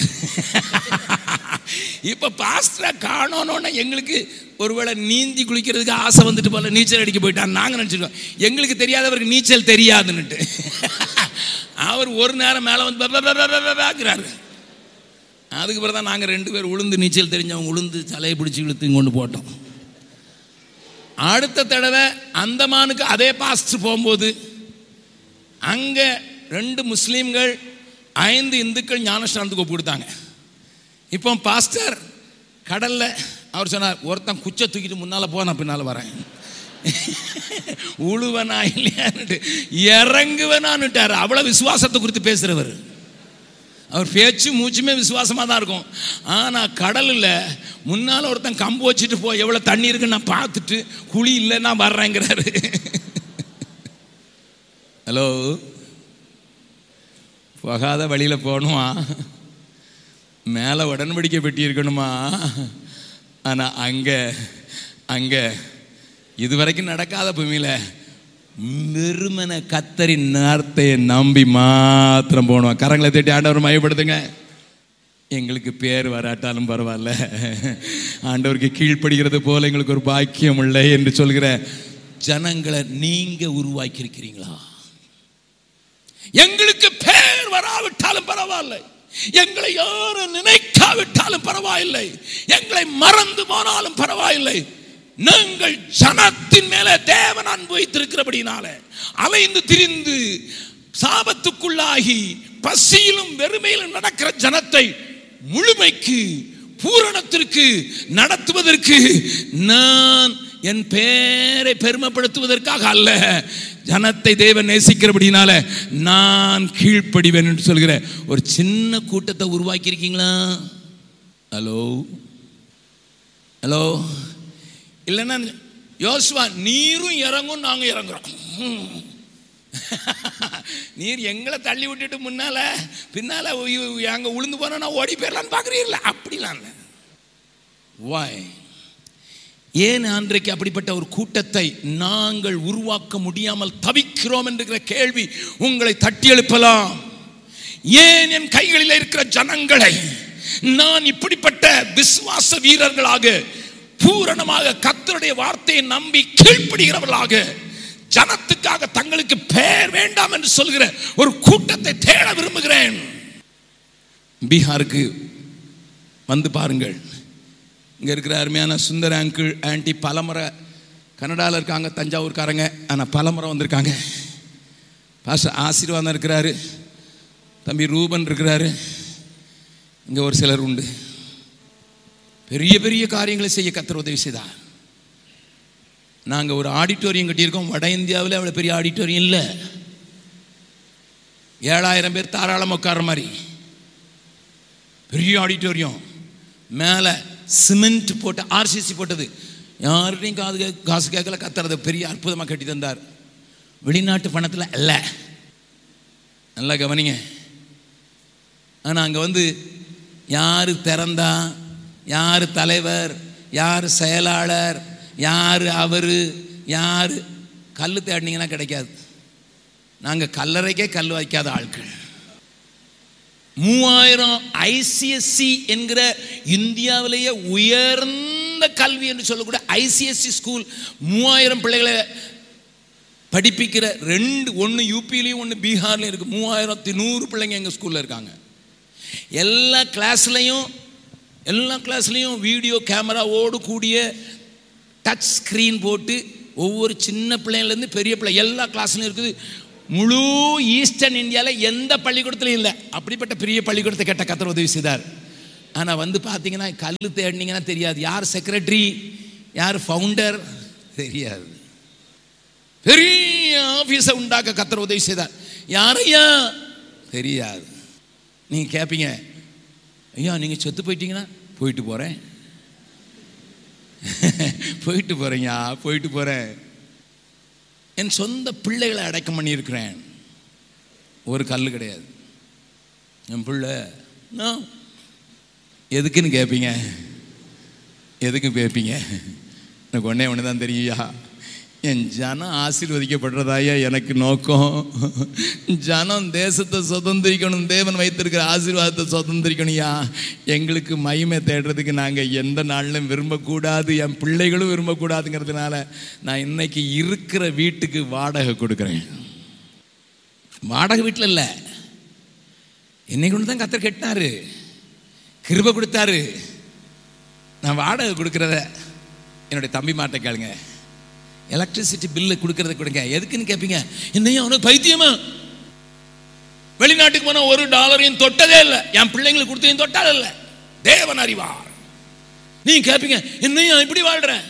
இப்ப பாஸ்டரை காணோன்னு எங்களுக்கு ஒருவேளை நீந்தி குளிக்கிறதுக்கு ஆசை வந்துட்டு போல நீச்சல் அடிக்க போயிட்டார் நாங்க நினைச்சிருக்கோம் எங்களுக்கு தெரியாதவருக்கு நீச்சல் தெரியாதுன்னுட்டு அவர் ஒரு நேரம் மேலே வந்து ப- ப- ப- ப- ப- பார்க்குறாரு அதுக்கு பிறகு தான் நாங்கள் ரெண்டு பேர் உளுந்து நீச்சல் தெரிஞ்சவங்க உளுந்து தலையை பிடிச்சி இழுத்து கொண்டு போட்டோம் அடுத்த தடவை அந்தமானுக்கு அதே பாஸ்டர் போகும்போது அங்கே ரெண்டு முஸ்லீம்கள் ஐந்து இந்துக்கள் ஞானஸ்தானத்துக்கு ஒப்பு கொடுத்தாங்க இப்போ பாஸ்டர் கடல்ல அவர் சொன்னார் ஒருத்தன் குச்சை தூக்கிட்டு முன்னால போ நான் பின்னால வரேன் உழுவனா இல்லையான்னுட்டு இறங்குவனான்னுட்டார் அவ்வளவு விசுவாசத்தை குறித்து பேசுறவர் அவர் பேச்சு மூச்சுமே விசுவாசமாக தான் இருக்கும் ஆனால் கடலில் முன்னால் ஒருத்தன் கம்பு வச்சுட்டு போ எவ்வளோ தண்ணி இருக்குன்னு நான் பார்த்துட்டு குழி இல்லை நான் வர்றேங்கிறாரு ஹலோ போகாத வழியில் போகணுமா மேலே உடன்படிக்கை பெட்டி இருக்கணுமா ஆனால் அங்கே அங்கே இதுவரைக்கும் நடக்காத பூமியில் வெறுமன கத்தரின் நார்த்தையை நம்பி மாத்திரம் போகணும் கரங்களை தட்டி ஆண்டவர் மயப்படுத்துங்க எங்களுக்கு பேர் வராட்டாலும் பரவாயில்ல ஆண்டவருக்கு கீழ்ப்படுகிறது போல எங்களுக்கு ஒரு பாக்கியம் இல்லை என்று சொல்கிற ஜனங்களை நீங்க உருவாக்கி இருக்கிறீங்களா எங்களுக்கு பேர் வராவிட்டாலும் பரவாயில்லை எங்களை யாரும் நினைக்காவிட்டாலும் பரவாயில்லை எங்களை மறந்து போனாலும் பரவாயில்லை நாங்கள் ஜனத்தின் மேல தேவன் அன்பு வைத்திருக்கிறபடினால அலைந்து திரிந்து சாபத்துக்குள்ளாகி பசியிலும் வெறுமையிலும் நடக்கிற ஜனத்தை முழுமைக்கு பூரணத்திற்கு நடத்துவதற்கு நான் என் பேரை பெருமைப்படுத்துவதற்காக அல்ல ஜனத்தை தேவன் நேசிக்கிறபடினால நான் கீழ்ப்படிவேன் என்று சொல்கிற ஒரு சின்ன கூட்டத்தை உருவாக்கி இருக்கீங்களா ஹலோ ஹலோ இல்லைன்னா யோசுவா நீரும் இறங்கும் நாங்க இறங்குறோம் ம். நீர் எங்களை தள்ளி விட்டுட்டு முன்னால பின்னால உ- அங்க உளுந்து போனா நான் ஓடி போயிடலான்னு பாக்குறீங்களா அப்படிலாம் இல்லை வாய் ஏன் அன்றைக்கு அப்படிப்பட்ட ஒரு கூட்டத்தை நாங்கள் உருவாக்க முடியாமல் தவிக்கிறோம் என்கிற கேள்வி உங்களை தட்டி எழுப்பலாம் ஏன் என் கைகளில் இருக்கிற ஜனங்களை நான் இப்படிப்பட்ட விசுவாச வீரர்களாக பூரணமாக கர்த்தருடைய வார்த்தையை நம்பி கீழ்ப்படுகிறவர்களாக ஜனத்துக்காக தங்களுக்கு பெயர் வேண்டாம் என்று சொல்கிற ஒரு கூட்டத்தை தேட விரும்புகிறேன் பீகாருக்கு வந்து பாருங்கள் இங்கே இருக்கிற அருமையான சுந்தர அங்கிள் ஆன்ட்டி பலமுறை கனடாவில் இருக்காங்க தஞ்சாவூர்காரங்க ஆனால் பலமுறை வந்திருக்காங்க பாஸ்டர் ஆசீர்வாதம் இருக்கிறாரு தம்பி ரூபன் இருக்கிறாரு இங்கே ஒரு சிலர் உண்டு பெரிய பெரிய காரியங்களை செய்ய கத்தர் உதவி செய்தார் நாங்கள் ஒரு ஆடிட்டோரியம் கட்டியிருக்கோம் வட இந்தியாவில் அவ்வளோ பெரிய ஆடிட்டோரியம் இல்லை ஏழாயிரம் பேர் தாராளமாக உட்கார்ற மாதிரி பெரிய ஆடிட்டோரியம் மேலே சிமெண்ட் போட்டு ஆர்சிசி போட்டது யார்கிட்டையும் காது கே- காசு கேட்கல கத்துறது பெரிய அற்புதமாக கட்டி தந்தார் வெளிநாட்டு பணத்தில் இல்லை நல்லா கவனிங்க ஆனால் அங்கே வந்து யார் திறந்தா யார் தலைவர் யார் செயலாளர் யார் அவர் யார் கல் தேடினீங்கன்னா கிடைக்காது நாங்கள் கல்லறைக்கே கல் வைக்காத ஆட்கள் மூவாயிரம் ஐசிஎஸ்சி என்கிற இந்தியாவிலேயே உயர்ந்த கல்வி என்று சொல்லக்கூடிய ஐசிஎஸ்சி ஸ்கூல் மூவாயிரம் பிள்ளைகளை படிப்பிக்கிற ரெண்டு ஒன்று யூபிலையும் ஒன்று பீகார்லையும் இருக்குது மூவாயிரத்தி நூறு பிள்ளைங்க எங்கள் ஸ்கூலில் இருக்காங்க எல்லா கிளாஸ்லையும் எல்லா கிளாஸ்லையும் வீடியோ கேமராவோடு கூடிய டச் ஸ்க்ரீன் போட்டு ஒவ்வொரு சின்ன பிள்ளைங்கள்லேருந்து பெரிய பிள்ளை எல்லா கிளாஸ்லையும் இருக்குது முழு ஈஸ்டர்ன் இந்தியாவில் எந்த பள்ளிக்கூடத்துலையும் இல்லை அப்படிப்பட்ட பெரிய பள்ளிக்கூடத்தை கேட்ட கத்தர் உதவி செய்தார் ஆனால் வந்து பார்த்தீங்கன்னா கல் தேடினீங்கன்னா தெரியாது யார் செக்ரட்டரி யார் ஃபவுண்டர் தெரியாது பெரிய ஆஃபீஸை உண்டாக்க கத்தர் உதவி செய்தார் யாரையா தெரியாது நீங்கள் கேட்பீங்க ஐயா நீங்கள் செத்து போயிட்டீங்கன்னா போயிட்டு போகிறேன் போயிட்டு போகிறேங்க போயிட்டு போகிறேன் என் சொந்த பிள்ளைகளை அடக்கம் பண்ணியிருக்கிறேன் ஒரு கல் கிடையாது என் பிள்ளை நான் எதுக்குன்னு கேட்பீங்க எதுக்கு கேட்பீங்க எனக்கு ஒன்றே ஒன்று தான் தெரியுயா என் ஜனம் ஆசீர்வதிக்கப்படுறதாயா எனக்கு நோக்கம் ஜனம் தேசத்தை சுதந்திரிக்கணும் தேவன் வைத்திருக்கிற ஆசீர்வாதத்தை சுதந்திரிக்கணும்யா எங்களுக்கு மகிமை தேடுறதுக்கு நாங்கள் எந்த நாளிலும் விரும்பக்கூடாது என் பிள்ளைகளும் விரும்பக்கூடாதுங்கிறதுனால நான் இன்னைக்கு இருக்கிற வீட்டுக்கு வாடகை கொடுக்குறேன் வாடகை வீட்டில் இல்லை என்னை கொண்டு தான் கத்தர் கட்டினாரு கிருபை கொடுத்தாரு நான் வாடகை கொடுக்குறத என்னுடைய தம்பி மாட்ட கேளுங்க எலக்ட்ரிசிட்டி பில்லு கொடுக்கறத கொடுங்க எதுக்குன்னு கேட்பீங்க என்னையும் அவனுக்கு பைத்தியமா வெளிநாட்டுக்கு போனா ஒரு டாலரையும் தொட்டதே இல்லை என் பிள்ளைங்களுக்கு கொடுத்தையும் தொட்டாலும் இல்லை தேவன் அறிவார் நீங்க கேட்பீங்க என்னையும் இப்படி வாழ்றேன்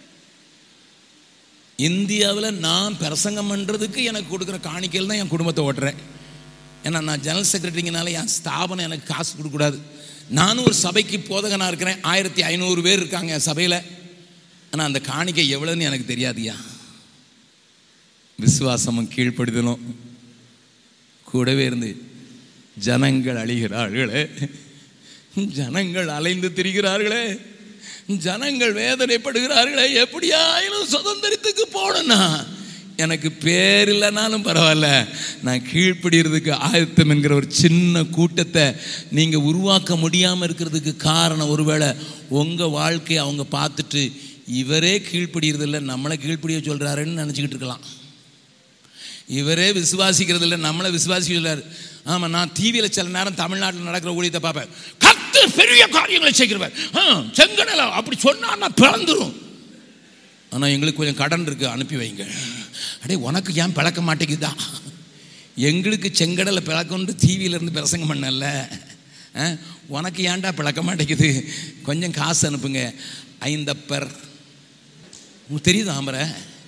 இந்தியாவில் நான் பிரசங்கம் பண்ணுறதுக்கு எனக்கு கொடுக்குற காணிக்கையில் தான் என் குடும்பத்தை ஓட்டுறேன் ஏன்னா நான் ஜெனரல் செக்ரட்டரிங்கனால என் ஸ்தாபனம் எனக்கு காசு கொடுக்கக்கூடாது நானும் ஒரு சபைக்கு போதகனாக இருக்கிறேன் ஆயிரத்தி ஐநூறு பேர் இருக்காங்க என் சபையில் ஆனால் அந்த காணிக்கை எவ்வளோன்னு எனக்கு தெரியாதுயா விசுவாசமும் கீழ்ப்படுதலும் கூடவே இருந்து ஜனங்கள் அழிகிறார்களே ஜனங்கள் அலைந்து திரிகிறார்களே ஜனங்கள் வேதனைப்படுகிறார்களே எப்படியாயிலும் சுதந்திரத்துக்கு போகணும்னா எனக்கு பேர் இல்லைனாலும் பரவாயில்ல நான் கீழ்ப்படுகிறதுக்கு ஆயத்தம் என்கிற ஒரு சின்ன கூட்டத்தை நீங்கள் உருவாக்க முடியாமல் இருக்கிறதுக்கு காரணம் ஒருவேளை உங்கள் வாழ்க்கையை அவங்க பார்த்துட்டு இவரே கீழ்ப்படுகிறது இல்லை நம்மளை கீழ்ப்படிய சொல்கிறாருன்னு நினச்சிக்கிட்டு இருக்கலாம் இவரே விசுவாசிக்கிறது இல்லை நம்மளை விசுவாசிக்க சொல்றாரு ஆமாம் நான் டிவியில் சில நேரம் தமிழ்நாட்டில் நடக்கிற ஊழியத்தை பார்ப்பேன் கத்து பெரிய காரியங்களை செய்கிறவர் ஆ செங்கடலை அப்படி சொன்னா நான் பிறந்துரும் ஆனால் எங்களுக்கு கொஞ்சம் கடன் இருக்கு அனுப்பி வைங்க அடே உனக்கு ஏன் பிளக்க மாட்டேங்குதா எங்களுக்கு செங்கடலை பிளக்கொண்டு டிவியில இருந்து பிரசங்கம் பண்ணல ஆ, உனக்கு ஏன்டா பிளக்க மாட்டேங்குது கொஞ்சம் காசு அனுப்புங்க ஐந்தப்பர் உங்களுக்கு தெரியுது ஆம்பரை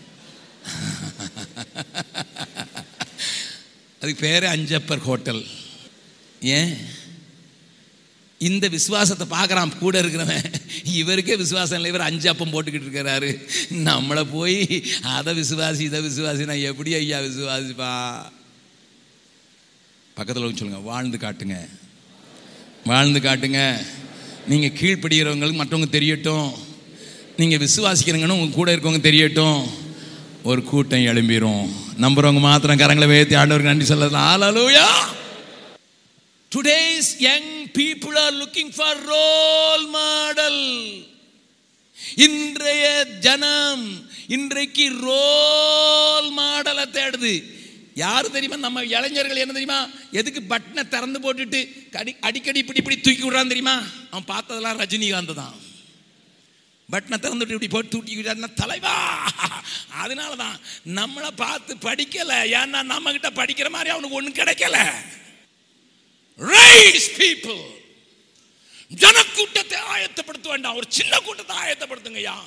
அதுக்கு பேர் அஞ்சப்பர் ஹோட்டல் ஏன் இந்த விசுவாசத்தை பார்க்குறான் கூட இருக்கிறவன் இவருக்கே விசுவாசம் இல்லை இவர் அஞ்சு அப்பம் போட்டுக்கிட்டு இருக்கிறாரு நம்மளை போய் அதை விசுவாசி இதை விசுவாசி நான் எப்படி ஐயா விசுவாசிப்பா பக்கத்தில் வந்து சொல்லுங்க வாழ்ந்து காட்டுங்க வாழ்ந்து காட்டுங்க நீங்கள் கீழ்ப்படுகிறவங்களுக்கு மற்றவங்க தெரியட்டும் நீங்கள் விசுவாசிக்கிறவங்கன்னு உங்க கூட இருக்கவங்க தெரியட்டும் ஒரு கூட்டம் எழும்பிரும் நம்புறவங்க மாத்திரம் கரங்களை வேத்தி ஆண்டவருக்கு நன்றி சொல்லலாம் ஹalleluya Today's young people are looking for role model. இன்றைய ஜனம் இன்றைக்கு ரோல் மாடலை தேடுது யாரு தெரியுமா நம்ம இளைஞர்கள் என்ன தெரியுமா எதுக்கு பட்டனை திறந்து போட்டுட்டு கடி அடிக்கடி இப்படி இப்படி தூக்கி விடுறான் தெரியுமா அவன் பார்த்ததெல்லாம் ரஜினிகாந்த் தான் பட்டனை திறந்துட்டு இப்படி போட்டு தூக்கி விடுறாருன்னா தலைவா அதனால தான் நம்மளை பார்த்து படிக்கல ஏன்னா நம்ம கிட்ட படிக்கிற மாதிரி அவனுக்கு ஒன்றும் கிடைக்கல ரைஸ் பீப்புள் ஜனக்கூட்டத்தை ஆயத்தப்படுத்த வேண்டாம் ஒரு சின்ன கூட்டத்தை ஆயத்தப்படுத்துங்கய்யா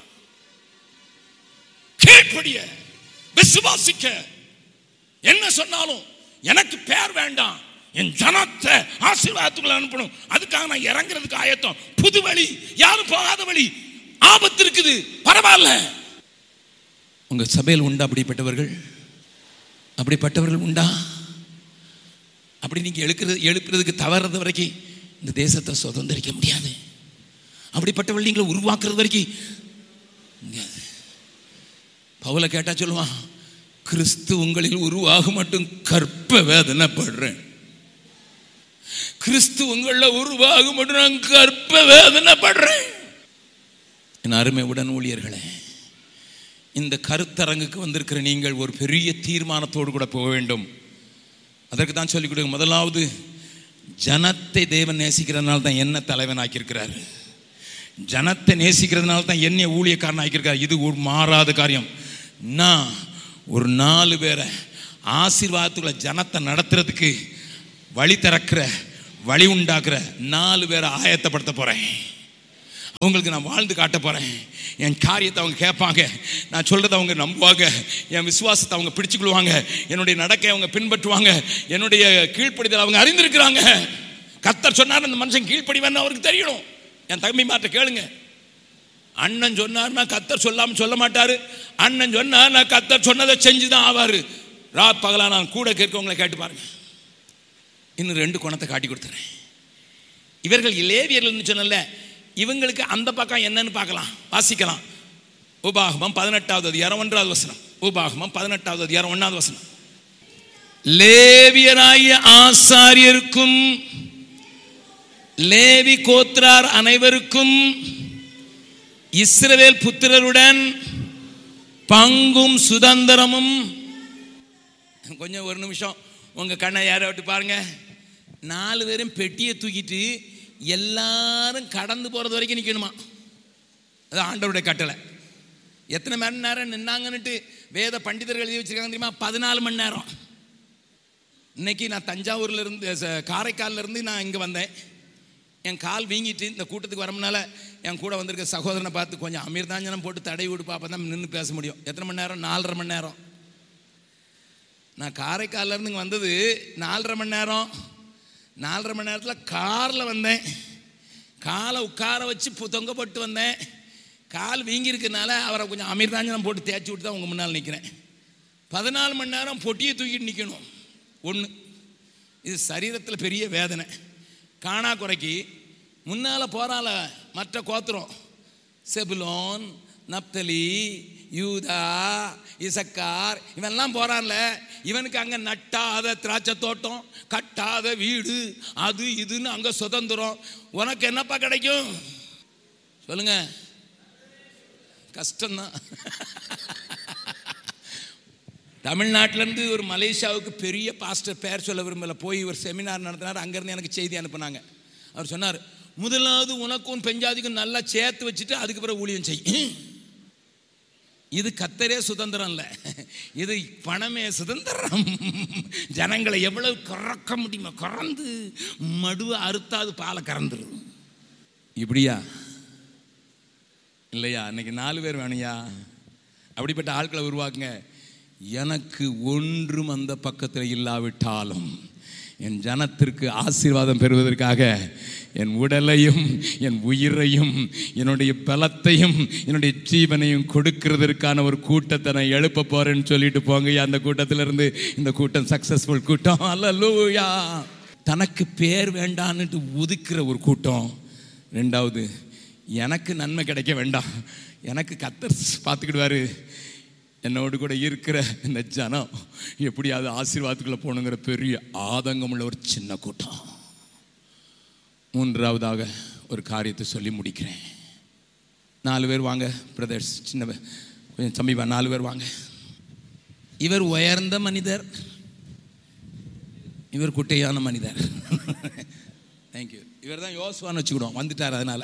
கீழ்ப்படிய விசுவாசிக்க என்ன சொன்னாலும் எனக்கு பேர் வேண்டாம் என் ஜனத்தை ஆசீர்வாதத்துக்குள்ள அனுப்பணும் அதுக்காக நான் இறங்குறதுக்கு ஆயத்தம் புது வழி யாரும் போகாத வழி ஆபத்து இருக்குது பரவாயில்ல உங்க சபையில் உண்டா அப்படிப்பட்டவர்கள் அப்படிப்பட்டவர்கள் உண்டா அப்படி நீங்கள் எழுக்கிறது எழுப்புறதுக்கு தவறது வரைக்கும் இந்த தேசத்தை சுதந்திரிக்க முடியாது அப்படிப்பட்டவள் நீங்களை உருவாக்குறது வரைக்கும் முடியாது பவுல கேட்டா சொல்லுவான் கிறிஸ்து உங்களில் உருவாக மட்டும் கற்ப வேதனைப்படுறேன் கிறிஸ்து உங்களில் உருவாக மட்டும் நான் கற்ப வேதனைப்படுறேன் என் அருமை உடன் ஊழியர்களே இந்த கருத்தரங்குக்கு வந்திருக்கிற நீங்கள் ஒரு பெரிய தீர்மானத்தோடு கூட போக வேண்டும் அதற்கு தான் சொல்லிக் கொடுங்க முதலாவது ஜனத்தை தேவன் நேசிக்கிறதுனால தான் என்ன தலைவன் ஆக்கியிருக்கிறார் ஜனத்தை நேசிக்கிறதுனால தான் என்னை ஊழியக்காரன் ஆக்கியிருக்கார் இது ஒரு மாறாத காரியம் நான் ஒரு நாலு பேரை ஆசீர்வாதத்துக்குள்ள ஜனத்தை நடத்துறதுக்கு வழி திறக்கிற வழி உண்டாக்குற நாலு பேரை ஆயத்தப்படுத்த போறேன் அவங்களுக்கு நான் வாழ்ந்து காட்ட போறேன் என் காரியத்தை அவங்க கேட்பாங்க நான் சொல்றதை அவங்க நம்புவாங்க என் விசுவாசத்தை அவங்க பிடிச்சுக்கொள்வாங்க என்னுடைய நடக்கை அவங்க பின்பற்றுவாங்க என்னுடைய கீழ்ப்படிதல் அவங்க அறிந்திருக்கிறாங்க கத்தர் சொன்னார் அந்த மனுஷன் கீழ்ப்படிவேன்னு அவருக்கு தெரியணும் என் தம்பி மாட்ட கேளுங்க அண்ணன் சொன்னார்னா கத்தர் சொல்லாம சொல்ல மாட்டாரு அண்ணன் சொன்னார் நான் கத்தர் சொன்னதை செஞ்சுதான் ஆவாரு ராத் பகலா நான் கூட கேட்கவங்களை கேட்டு பாருங்க இன்னும் ரெண்டு குணத்தை காட்டி கொடுத்துறேன் இவர்கள் லேவியர்கள்னு சொன்னல இவங்களுக்கு அந்த பக்கம் என்னன்னு பார்க்கலாம் வாசிக்கலாம் உபாகமம் பதினெட்டாவது அதிகாரம் ஒன்றாவது வசனம் உபாகமம் பதினெட்டாவது அதிகாரம் ஒன்றாவது வசனம் லேவியராகிய ஆசாரியருக்கும் லேவி கோத்ரார் அனைவருக்கும் இஸ்ரவேல் புத்திரருடன் பங்கும் சுதந்திரமும் கொஞ்சம் ஒரு நிமிஷம் உங்க கண்ணை யாரை விட்டு பாருங்க நாலு பேரும் பெட்டியை தூக்கிட்டு எல்லாரும் கடந்து போறது வரைக்கும் நிக்கணுமா அது ஆண்டவருடைய கட்டளை எத்தனை மணி நேரம் நின்னாங்கன்னுட்டு வேத பண்டிதர்கள் எழுதி வச்சிருக்காங்க தெரியுமா பதினாலு மணி நேரம் இன்னைக்கு நான் தஞ்சாவூர்ல இருந்து ச- காரைக்கால்ல இருந்து நான் இங்கே வந்தேன் என் கால் வீங்கிட்டு இந்த கூட்டத்துக்கு வரமுனால என் கூட வந்திருக்க சகோதரனை பார்த்து கொஞ்சம் அமீர்தாஞ்சனம் போட்டு தடை விடுப்பா அப்போ தான் நின்று பேச முடியும் எத்தனை மணி நேரம் நாலரை மணி நேரம் நான் காரைக்கால்ல இருந்து இங்கே வந்தது நாலரை மணி நேரம் நாலரை மணி நேரத்தில் காரில் வந்தேன் காலை உட்கார வச்சு பு- தொங்கப்பட்டு வந்தேன் கால் வீங்கியிருக்கனால அவரை கொஞ்சம் அமீர்தாஞ்சனம் போட்டு தேய்ச்சி விட்டு தான் உங்கள் முன்னால் நிற்கிறேன் பதினாலு மணி நேரம் பொட்டியை தூக்கிட்டு நிற்கணும் ஒன்று இது சரீரத்தில் பெரிய வேதனை காணா குறைக்கு முன்னால் போகிறால மற்ற கோத்திரம் செபுலோன் நப்தலி யூதா இசக்கார் இவன்லாம் போறான்ல இவனுக்கு அங்கே நட்டாத திராட்சை தோட்டம் கட்டாத வீடு அது இதுன்னு அங்கே சுதந்திரம் உனக்கு என்னப்பா கிடைக்கும் சொல்லுங்க கஷ்டம்தான் தமிழ்நாட்டிலேருந்து ஒரு மலேசியாவுக்கு பெரிய பாஸ்டர் பேர் சொல்ல விரும்பல போய் ஒரு செமினார் நடத்தினார் அங்கேருந்து எனக்கு செய்தி அனுப்புனாங்க அவர் சொன்னார் முதலாவது உனக்கும் பெஞ்சாதிக்கும் நல்லா சேர்த்து வச்சுட்டு அதுக்கு பிறகு ஊழியம் செய் இது கத்தரே சுதந்திரம் இல்லை இது பணமே சுதந்திரம் ஜனங்களை எவ்வளவு கறக்க முடியுமோ கறந்து மடுவை அறுத்தாது பாலை கறந்துரும் இப்படியா இல்லையா இன்னைக்கு நாலு பேர் வேணுயா அப்படிப்பட்ட ஆட்களை உருவாக்குங்க எனக்கு ஒன்றும் அந்த பக்கத்தில் இல்லாவிட்டாலும் என் ஜனத்திற்கு ஆசீர்வாதம் பெறுவதற்காக என் உடலையும் என் உயிரையும் என்னுடைய பலத்தையும் என்னுடைய ஜீவனையும் கொடுக்கிறதற்கான ஒரு கூட்டத்தை நான் எழுப்ப போறேன்னு சொல்லிட்டு போங்க அந்த கூட்டத்திலிருந்து இந்த கூட்டம் சக்சஸ்ஃபுல் கூட்டம் அல்லூயா தனக்கு பேர் வேண்டான்னுட்டு ஒதுக்குற ஒரு கூட்டம் ரெண்டாவது எனக்கு நன்மை கிடைக்க வேண்டாம் எனக்கு கத்தர் பார்த்துக்கிடுவாரு என்னோடு கூட இருக்கிற இந்த ஜனம் எப்படியாவது ஆசீர்வாதத்துக்குள்ள போகணுங்கிற பெரிய ஆதங்கமுள்ள ஒரு சின்ன கூட்டம் மூன்றாவதாக ஒரு காரியத்தை சொல்லி முடிக்கிறேன் நாலு பேர் வாங்க பிரதர்ஸ் சின்ன பே- கொஞ்சம் சமீபா நாலு பேர் வாங்க இவர் உயர்ந்த மனிதர் இவர் குட்டையான மனிதர் தேங்க்யூ இவர் தான் யோசுவான்னு வச்சுக்கிடுவோம் வந்துட்டார் அதனால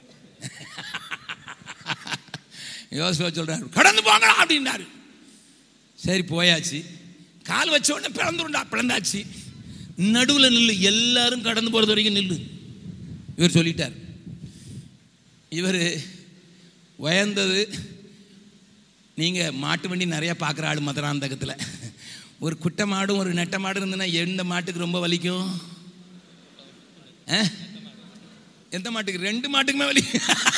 யோசுவா சொல்றாரு கடந்து போங்க அப்படின்னாரு சரி போயாச்சு கால் வச்ச உடனே பிறந்துருண்டா பிறந்தாச்சு நடுவில் நில்லு எல்லாரும் கடந்து போகிறது வரைக்கும் நில்லு இவர் சொல்லிட்டார் இவர் உயர்ந்தது நீங்கள் மாட்டு வண்டி நிறையா பார்க்குற ஆள் மதுராந்தகத்தில் ஒரு குட்டை மாடும் ஒரு நெட்டை மாடு இருந்ததுன்னா எந்த மாட்டுக்கு ரொம்ப வலிக்கும் ஆ? எந்த மாட்டுக்கு ரெண்டு மாட்டுக்குமே வலி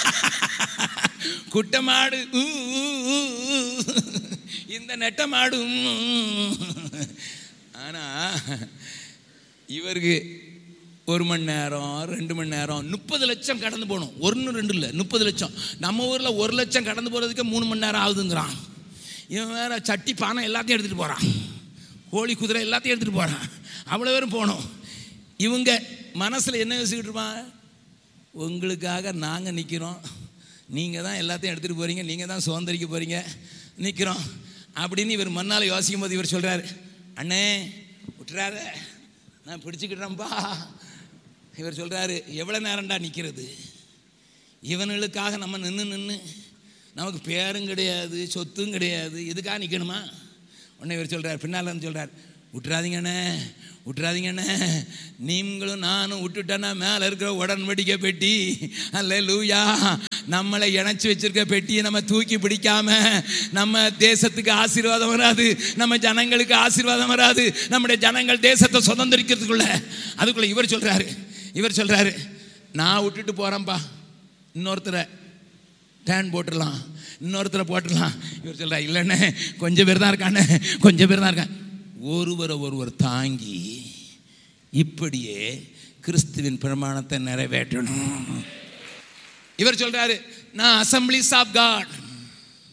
குட்டை மாடு ஊ, ஊ, ஊ, ஊ. இந்த நெட்ட மாடு உம், உம். ஆனா இவருக்கு ஒரு மணி நேரம் ரெண்டு மணி நேரம் முப்பது லட்சம் கடந்து போகணும் ஒன்று ரெண்டு இல்லை முப்பது லட்சம் நம்ம ஊரில் ஒரு லட்சம் கடந்து போகிறதுக்கே மூணு மணி நேரம் ஆகுதுங்கிறான் இவன் வேற சட்டி பானை எல்லாத்தையும் எடுத்துகிட்டு போகிறான் கோழி குதிரை எல்லாத்தையும் எடுத்துகிட்டு போகிறான் அவ்வளோ பேரும் போகணும் இவங்க மனசில் என்ன யோசிச்சுக்கிட்டு இருப்பான் உங்களுக்காக நாங்கள் நிற்கிறோம் நீங்கள் தான் எல்லாத்தையும் எடுத்துகிட்டு போகிறீங்க நீங்கள் தான் சுதந்திரிக்க போகிறீங்க நிற்கிறோம் அப்படின்னு இவர் மண்ணால் யோசிக்கும் போது இவர் சொல்கிறாரு அண்ணே விட்டுறாத நான் பிடிச்சிக்கிட்டேன்ப்பா இவர் சொல்கிறாரு எவ்வளோ நேரம்டா நிற்கிறது இவனுங்களுக்காக நம்ம நின்று நின்று நமக்கு பேரும் கிடையாது சொத்தும் கிடையாது இதுக்காக நிற்கணுமா உடனே இவர் சொல்கிறார் பின்னால் வந்து சொல்கிறார் விட்டுறாதீங்கண்ணே விட்டுறாதீங்கண்ணே நீங்களும் நானும் விட்டுட்டேன்னா மேலே இருக்கிற உடன்படிக்கை பெட்டி அல்ல லூயா நம்மளை இணைச்சி வச்சிருக்க பெட்டியை நம்ம தூக்கி பிடிக்காம நம்ம தேசத்துக்கு ஆசீர்வாதம் வராது நம்ம ஜனங்களுக்கு ஆசீர்வாதம் வராது நம்முடைய ஜனங்கள் தேசத்தை சுதந்திரிக்கிறதுக்குள்ள அதுக்குள்ள இவர் சொல்றாரு இவர் சொல்றாரு நான் விட்டுட்டு போறேன்ப்பா இன்னொருத்தரை டேன் போட்டுடலாம் இன்னொருத்தரை போட்டுடலாம் இவர் சொல்றா இல்லைண்ணே கொஞ்சம் பேர் தான் இருக்காண்ணே கொஞ்சம் பேர் தான் இருக்கான் ஒருவரை ஒருவர் தாங்கி இப்படியே கிறிஸ்துவின் பிரமாணத்தை நிறைவேற்றணும் இவர் சொல்றாரு நான் Assemblies of God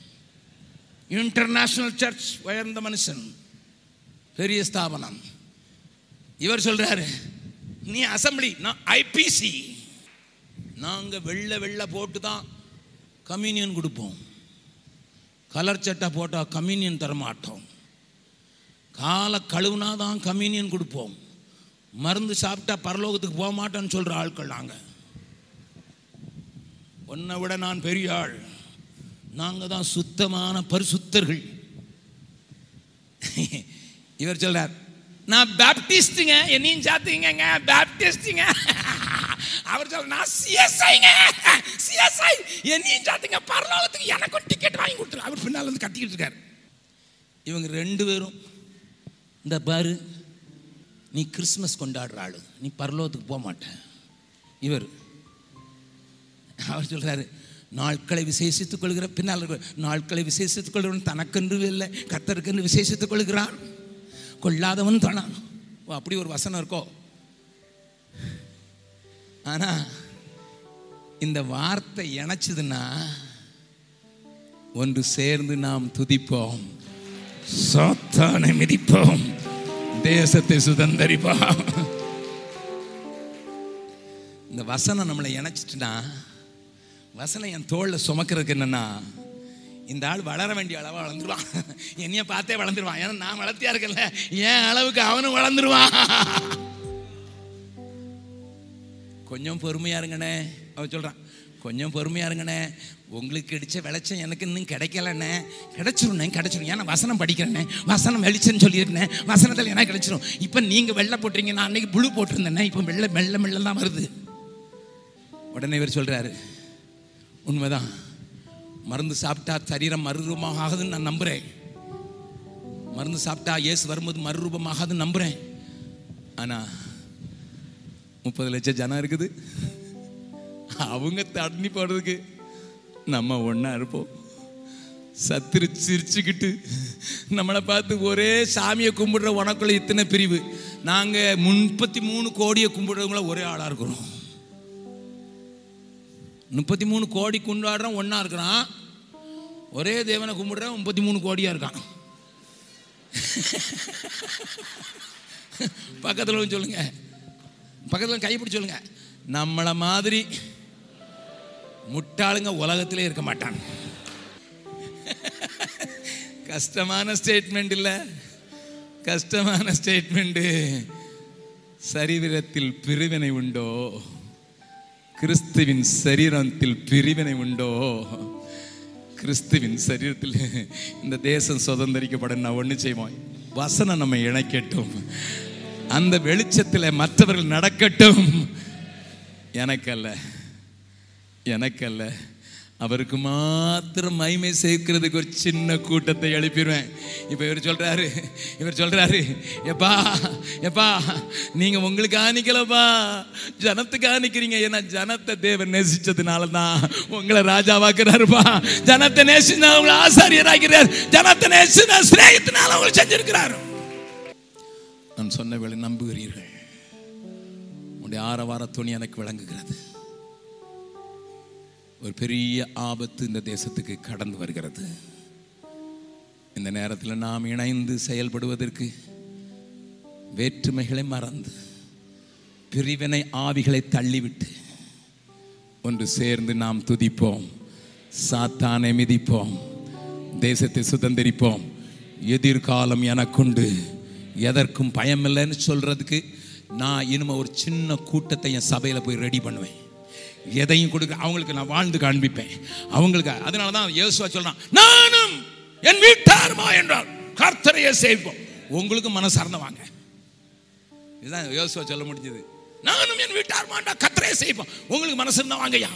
International Church உயர்ந்த மனுஷன் பெரிய ஸ்தாபனம் இவர் சொல்றாரு நீ அசம்பிளி நான் ஐபிசி நாங்க வெள்ளை வெள்ளை போட்டு தான் கம்யூனியன் கொடுப்போம் கலர் சட்டை போட்டால் கம்யூனியன் தர மாட்டோம் காலை கழுவுனா தான் கம்யூனியன் கொடுப்போம் மருந்து சாப்பிட்டா பரலோகத்துக்கு போக மாட்டோம்னு சொல்கிற ஆட்கள் நாங்கள் உன்னை விட நான் பெரிய ஆள் நாங்கள் தான் சுத்தமான பரிசுத்தர்கள் இவர் சொல்றார் நான் பேப்டிஸ்டுங்க என்னையும் சாத்துங்க பேப்டிஸ்டுங்க அவர் சொல்ற நான் சிஎஸ்ஐங்க சிஎஸ்ஐ என்னையும் சாத்துங்க பரலோகத்துக்கு எனக்கும் டிக்கெட் வாங்கி கொடுத்துரு அவர் பின்னால் வந்து கத்திக்கிட்டு இருக்காரு இவங்க ரெண்டு பேரும் இந்த பாரு நீ கிறிஸ்மஸ் கொண்டாடுற ஆளு நீ பரலோகத்துக்கு போக மாட்ட இவர் அவர் சொல்றாரு நாட்களை விசேஷித்துக் கொள்கிற பின்னால் இருக்கிற, நாட்களை விசேஷித்துக் கொள்கிறவன் தனக்கென்று இல்லை கத்தருக்கென்று விசேஷித்துக் கொள்கிறான் கொள்ளாதவன் தானான் ஓ அப்படி ஒரு வசனம் இருக்கோ ஆனா இந்த வார்த்தை இணைச்சதுன்னா ஒன்று சேர்ந்து நாம் துதிப்போம் சாத்தானை மிதிப்போம் தேசத்தை சுதந்தரிப்போம் இந்த வசனம் நம்மளை இணைச்சிட்டுனா வசனம் என் தோளில் சுமக்கிறதுக்கு என்னன்னா இந்த ஆள் வளர வேண்டிய அளவாக வளர்ந்துருவான் என்னைய பார்த்தே வளர்ந்துருவான் ஏன்னா நான் வளர்த்தியா இருக்கல என் அளவுக்கு அவனும் வளர்ந்துருவான் கொஞ்சம் பொறுமையா இருங்கண்ணே அவன் சொல்றான் கொஞ்சம் பொறுமையா இருங்கண்ணே உங்களுக்கு கிடைச்ச வெளிச்சம் எனக்கு இன்னும் கிடைக்கலண்ணே கிடைச்சிருண்ணே கிடைச்சிரும் ஏன்னா வசனம் படிக்கிறேண்ணே வசனம் வெளிச்சம்னு சொல்லியிருக்கேன் வசனத்தில் எனக்கு கிடைச்சிரும் இப்போ நீங்கள் வெள்ளை போட்டுறீங்க நான் அன்னைக்கு புழு போட்டிருந்தேண்ணே இப்போ வெள்ளை மெல்ல மெல்ல தான் வருது உடனே இவர் சொல்றாரு உண்மைதான் மருந்து சாப்பிட்டா சரீரம் மறுரூபமாக ஆகுதுன்னு நான் நம்புறேன் மருந்து சாப்பிட்டா இயேசு வரும்போது மறுரூபமாகாதுன்னு நம்புறேன் ஆனா முப்பது லட்சம் ஜனம் இருக்குது அவங்க தண்ணி போடுறதுக்கு நம்ம ஒண்ணா இருப்போம் சத்துரு சிரிச்சுக்கிட்டு நம்மளை பார்த்து ஒரே சாமியை கும்பிடுற உனக்குள்ள இத்தனை பிரிவு நாங்க முப்பத்தி மூணு கோடியை கும்பிடுறவங்கள ஒரே ஆளா இருக்கிறோம் முப்பத்தி மூணு கோடி கொண்டாடுறோம் ஒன்றா இருக்கிறான் ஒரே தேவனை கும்பிடுறவன் முப்பத்தி மூணு கோடியாக இருக்கான் பக்கத்தில் வந்து சொல்லுங்க பக்கத்தில் கைப்பிடி சொல்லுங்க நம்மளை மாதிரி முட்டாளுங்க உலகத்திலே இருக்க மாட்டான் கஷ்டமான ஸ்டேட்மெண்ட் இல்லை கஷ்டமான ஸ்டேட்மெண்ட்டு சரீரத்தில் பிரிவினை உண்டோ கிறிஸ்துவின் சரீரத்தில் பிரிவினை உண்டோ கிறிஸ்துவின் சரீரத்தில் இந்த தேசம் சுதந்திரிக்கப்பட நான் ஒன்று செய்வோம் வசனம் நம்ம இணைக்கட்டும் அந்த வெளிச்சத்தில் மற்றவர்கள் நடக்கட்டும் எனக்கல்ல எனக்கல்ல அவருக்கு மாத்திரம் மகிமை சேர்க்கிறதுக்கு ஒரு சின்ன கூட்டத்தை எழுப்பிடுவேன் இப்போ இவர் சொல்றாரு இவர் சொல்றாரு எப்பா எப்பா நீங்க உங்களுக்கு ஆணிக்கலப்பா ஜனத்துக்கு ஆணிக்கிறீங்க ஏன்னா ஜனத்தை தேவன் நேசிச்சதுனால தான் உங்களை ராஜாவாக்குறாருப்பா ஜனத்தை நேசிச்சா உங்களை ஆசாரியராக்கிறார் ஜனத்தை நேசிச்சா சிநேகத்தினால உங்களை செஞ்சிருக்கிறாரு நான் சொன்ன வேளை நம்புகிறீர்கள் உங்களுடைய ஆரவார துணி எனக்கு விளங்குகிறது ஒரு பெரிய ஆபத்து இந்த தேசத்துக்கு கடந்து வருகிறது இந்த நேரத்தில் நாம் இணைந்து செயல்படுவதற்கு வேற்றுமைகளை மறந்து பிரிவினை ஆவிகளை தள்ளிவிட்டு ஒன்று சேர்ந்து நாம் துதிப்போம் சாத்தானை மிதிப்போம் தேசத்தை சுதந்திரிப்போம் எதிர்காலம் எனக்குண்டு எதற்கும் பயமில்லைன்னு சொல்றதுக்கு நான் இனிமே ஒரு சின்ன கூட்டத்தை என் சபையில் போய் ரெடி பண்ணுவேன் எதையும் கொடுக்க அவங்களுக்கு நான் வாழ்ந்து காண்பிப்பேன் அவங்களுக்கு அதனால தான் இயேசுவா சொல்றான் நானும் என் வீட்டாருமா என்றால் கர்த்தரையே செய்வோம் உங்களுக்கு மனசார்ந்த வாங்க இதுதான் யோசுவா சொல்ல முடிஞ்சது நானும் என் வீட்டாருமாண்டா கர்த்தரையே செய்வோம் உங்களுக்கு மனசு இருந்தா வாங்கய்யா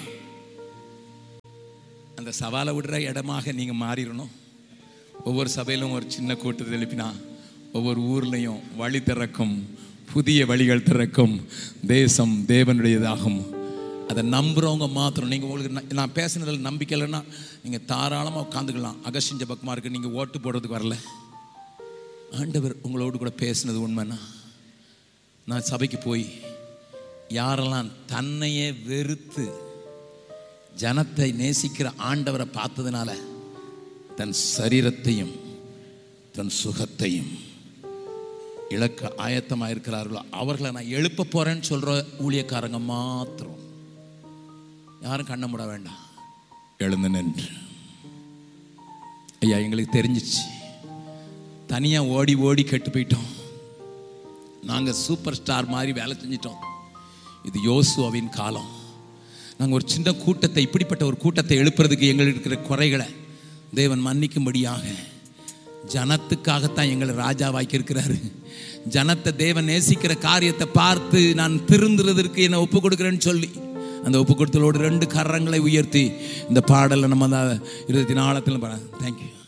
அந்த சவாலை விடுற இடமாக நீங்க மாறிடணும் ஒவ்வொரு சபையிலும் ஒரு சின்ன கூட்டத்தை எழுப்பினா ஒவ்வொரு ஊர்லயும் வழி திறக்கும் புதிய வழிகள் திறக்கும் தேசம் தேவனுடையதாகும் அதை நம்புறவங்க மாத்திரம் நீங்க உங்களுக்கு ந- நான் பேசுனதில் நம்பிக்கை இல்லைன்னா நீங்க தாராளமாக உட்காந்துக்கலாம் அகஸ்டின் ஜபக்குமாருக்கு நீங்க ஓட்டு போடுறதுக்கு வரல ஆண்டவர் உங்களோடு கூட பேசுனது உண்மைன்னா நான் சபைக்கு போய் யாரெல்லாம் தன்னையே வெறுத்து ஜனத்தை நேசிக்கிற ஆண்டவரை பார்த்ததுனால தன் சரீரத்தையும் தன் சுகத்தையும் இழக்க ஆயத்தமாக இருக்கிறார்களோ அவர்களை நான் எழுப்ப போறேன்னு சொல்ற ஊழியக்காரங்க மாத்திரம் யாரும் கண்ண மூட வேண்டாம் எழுந்து நின்று ஐயா எங்களுக்கு தெரிஞ்சிச்சு தனியாக ஓடி ஓடி கெட்டு போயிட்டோம் நாங்கள் சூப்பர் ஸ்டார் மாதிரி வேலை செஞ்சிட்டோம் இது யோசுவாவின் காலம் நாங்கள் ஒரு சின்ன கூட்டத்தை இப்படிப்பட்ட ஒரு கூட்டத்தை எழுப்புறதுக்கு எங்களுக்கு இருக்கிற குறைகளை தேவன் மன்னிக்கும்படியாக ஜனத்துக்காகத்தான் எங்களை ராஜாவாக்கி இருக்கிறாரு ஜனத்தை தேவன் நேசிக்கிற காரியத்தை பார்த்து நான் திருந்துறதற்கு என்னை ஒப்பு கொடுக்குறேன்னு சொல்லி அந்த ஒப்பு கொடுத்தலோடு ரெண்டு கரங்களை உயர்த்தி இந்த பாடலை நம்ம அந்த இருபத்தி நாலத்தில் தேங்க்யூ